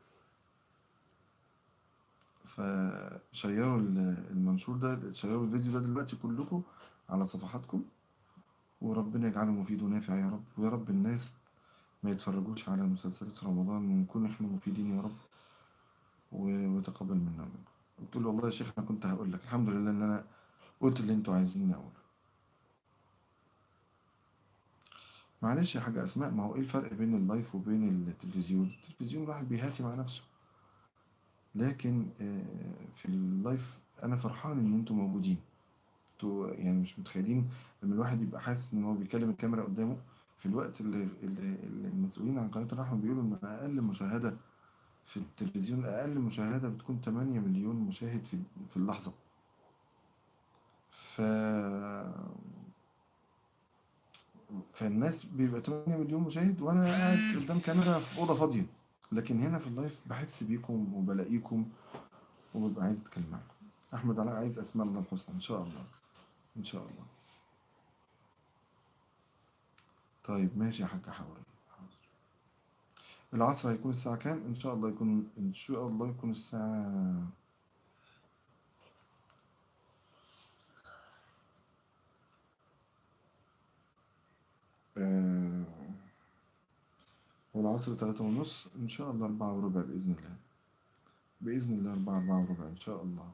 فشيروا ال- المنشور ده شيروا الفيديو ده دلوقتي كلكم على صفحاتكم وربنا يجعله مفيد ونافع يا رب ويا رب الناس ما يتفرجوش على مسلسلات رمضان ونكون احنا مفيدين يا رب و- وتقبل منا ومنكم قلت له والله يا شيخ انا كنت هقول لك الحمد لله ان انا قلت اللي انتوا عايزين اقوله معلش يا حاجة أسماء ما هو إيه الفرق بين اللايف وبين التلفزيون التلفزيون الواحد بيهاتي مع نفسه لكن آه، في اللايف أنا فرحان إن أنتوا موجودين انتوا يعني مش متخيلين لما الواحد يبقى حاسس إن هو بيكلم الكاميرا قدامه في الوقت اللي, اللي اللي المسؤولين عن قناة الرحمة بيقولوا إن أقل مشاهدة في التلفزيون أقل مشاهدة بتكون 8 مليون مشاهد في في اللحظة ف فالناس بيبقى 8 مليون مشاهد وانا قاعد قدام كاميرا في اوضه فاضيه لكن هنا في اللايف بحس بيكم وبلاقيكم وببقى عايز اتكلم معاكم احمد علاء عايز اسماء الله الحسنى ان شاء الله ان شاء الله طيب ماشي يا حاج حوري العصر هيكون الساعة كام؟ إن شاء الله يكون إن شاء الله يكون الساعة آه، والعصر تلاتة ونص إن شاء الله أربعة وربع بإذن الله بإذن الله أربعة أربعة وربع إن شاء الله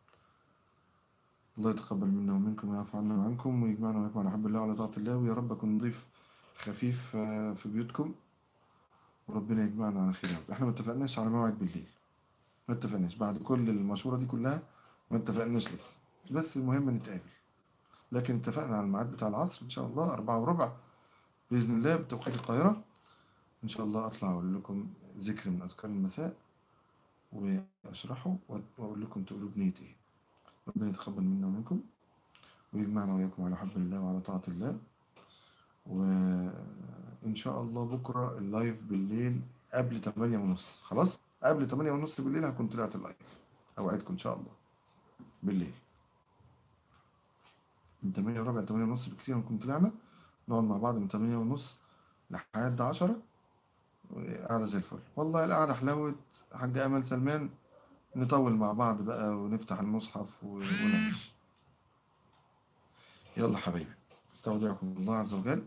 الله يتقبل منا ومنكم ويعفو عنا وعنكم ويجمعنا وياكم على حب الله وعلى طاعة الله ويا رب أكون ضيف خفيف آه، في بيوتكم وربنا يجمعنا على خير يا رب. احنا ما اتفقناش على موعد بالليل ما اتفقناش بعد كل المشورة دي كلها ما اتفقناش لسه بس المهم نتقابل لكن اتفقنا على الميعاد بتاع العصر إن شاء الله أربعة وربع بإذن الله بتوقيت القاهرة إن شاء الله أطلع أقول لكم ذكر من أذكار المساء وأشرحه وأقول لكم تقولوا بنية إيه ربنا يتقبل منا ومنكم ويجمعنا وإياكم على حب الله وعلى طاعة الله وإن شاء الله بكرة اللايف بالليل قبل 8 ونص خلاص قبل 8 ونص بالليل هكون طلعت اللايف أوعدكم إن شاء الله بالليل من 8 وربع 8 ونص بكثير هنكون طلعنا نقعد مع بعض من 8 ونص لحد 10 قاعدة زي الفل والله القعدة حلاوة حاج أمل سلمان نطول مع بعض بقى ونفتح المصحف و- ونعيش يلا حبايبي استودعكم الله عز وجل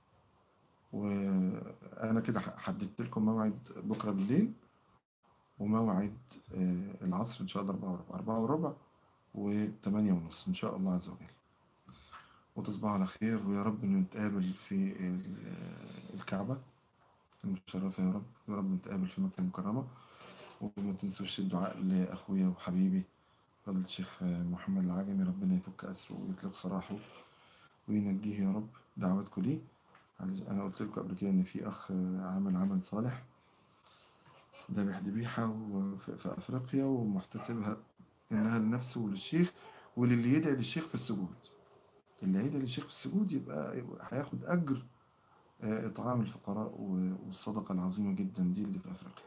وأنا كده حددت لكم موعد بكرة بالليل وموعد آه، العصر إن شاء الله أربعة وربع أربعة وربع وثمانية ونص إن شاء الله عز وجل وتصبحوا على خير ويا رب نتقابل في ال- الكعبة المشرفة يا رب يا رب نتقابل في مكة المكرمة وما تنسوش الدعاء لأخويا وحبيبي فضل الشيخ محمد العجمي ربنا يفك أسره ويطلق سراحه وينجيه يا رب دعواتكم ليه أنا قلت لكم قبل كده إن في أخ عمل عمل صالح ذبح ذبيحة وفي- في أفريقيا ومحتسبها إنها لنفسه وللشيخ وللي يدعي للشيخ في السجود اللي يدعي للشيخ في السجود يبقى يبقى هياخد أجر آه، إطعام الفقراء و- والصدقة العظيمة جدا دي اللي في أفريقيا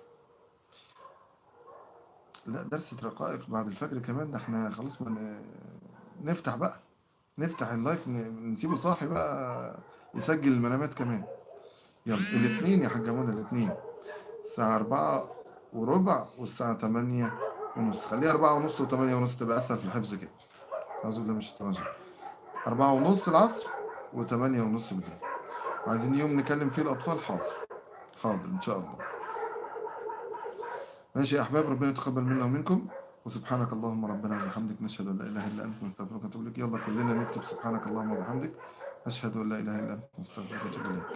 لا درس رقائق بعد الفجر كمان ده احنا خلاص من نفتح بقى نفتح اللايف ن- نسيبه صاحي بقى يسجل المنامات كمان يلا الاثنين يا حاجة منى الاثنين الساعة أربعة وربع والساعة تمانية ونص خليها أربعة ونص وتمانية ونص تبقى أسهل في الحفظ كده أعوذ بالله مش التنازل أربعة ونص العصر وتمانية ونص بالليل وعايزين يوم نكلم فيه الأطفال حاضر حاضر إن شاء الله ماشي يا أحباب ربنا يتقبل منا ومنكم وسبحانك اللهم ربنا وبحمدك نشهد أن لا إله إلا أنت نستغفرك ونتوب إليك يلا كلنا نكتب سبحانك اللهم وبحمدك أشهد أن لا إله إلا أنت نستغفرك ونتوب إليك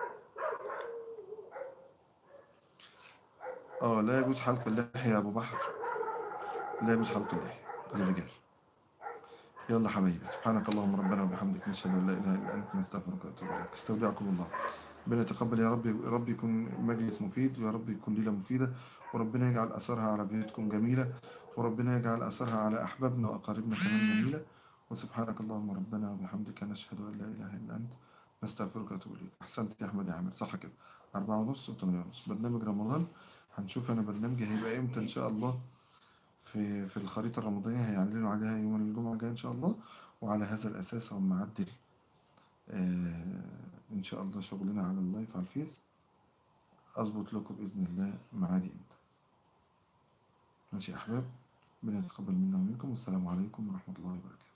اه لا يجوز حلق اللحية يا أبو بحر لا يجوز حلق اللحية للرجال يلا حبايبي سبحانك اللهم ربنا وبحمدك نشهد أن لا إله إلا أنت نستغفرك ونتوب إليك استودعكم الله ربنا يتقبل يا رب يا رب يكون مجلس مفيد ويا رب يكون ليلة مفيدة وربنا يجعل أثرها على بيوتكم جميلة وربنا يجعل أثرها على أحبابنا وأقاربنا كمان جميلة وسبحانك اللهم ربنا وبحمدك نشهد أن لا إله إلا أنت نستغفرك ونتوب إليك أحسنت يا أحمد يا عامر صح كده أربعة ونص وثمانية ونص برنامج رمضان هنشوف أنا برنامجي هيبقى إمتى إن شاء الله في في الخريطة الرمضانية هيعلنوا عليها يوم الجمعة الجاي إن شاء الله وعلى هذا الأساس هم معدل آه إن شاء الله شغلنا على اللايف على الفيس أظبط لكم بإذن الله معادي إمتى ماشي يا أحباب ربنا يتقبل منا ومنكم والسلام عليكم ورحمة الله وبركاته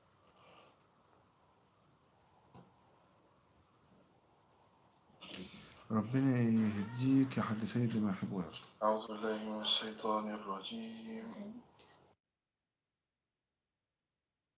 ربنا يهديك يا حاج سيد لما يحب ويرضى أعوذ بالله من الشيطان الرجيم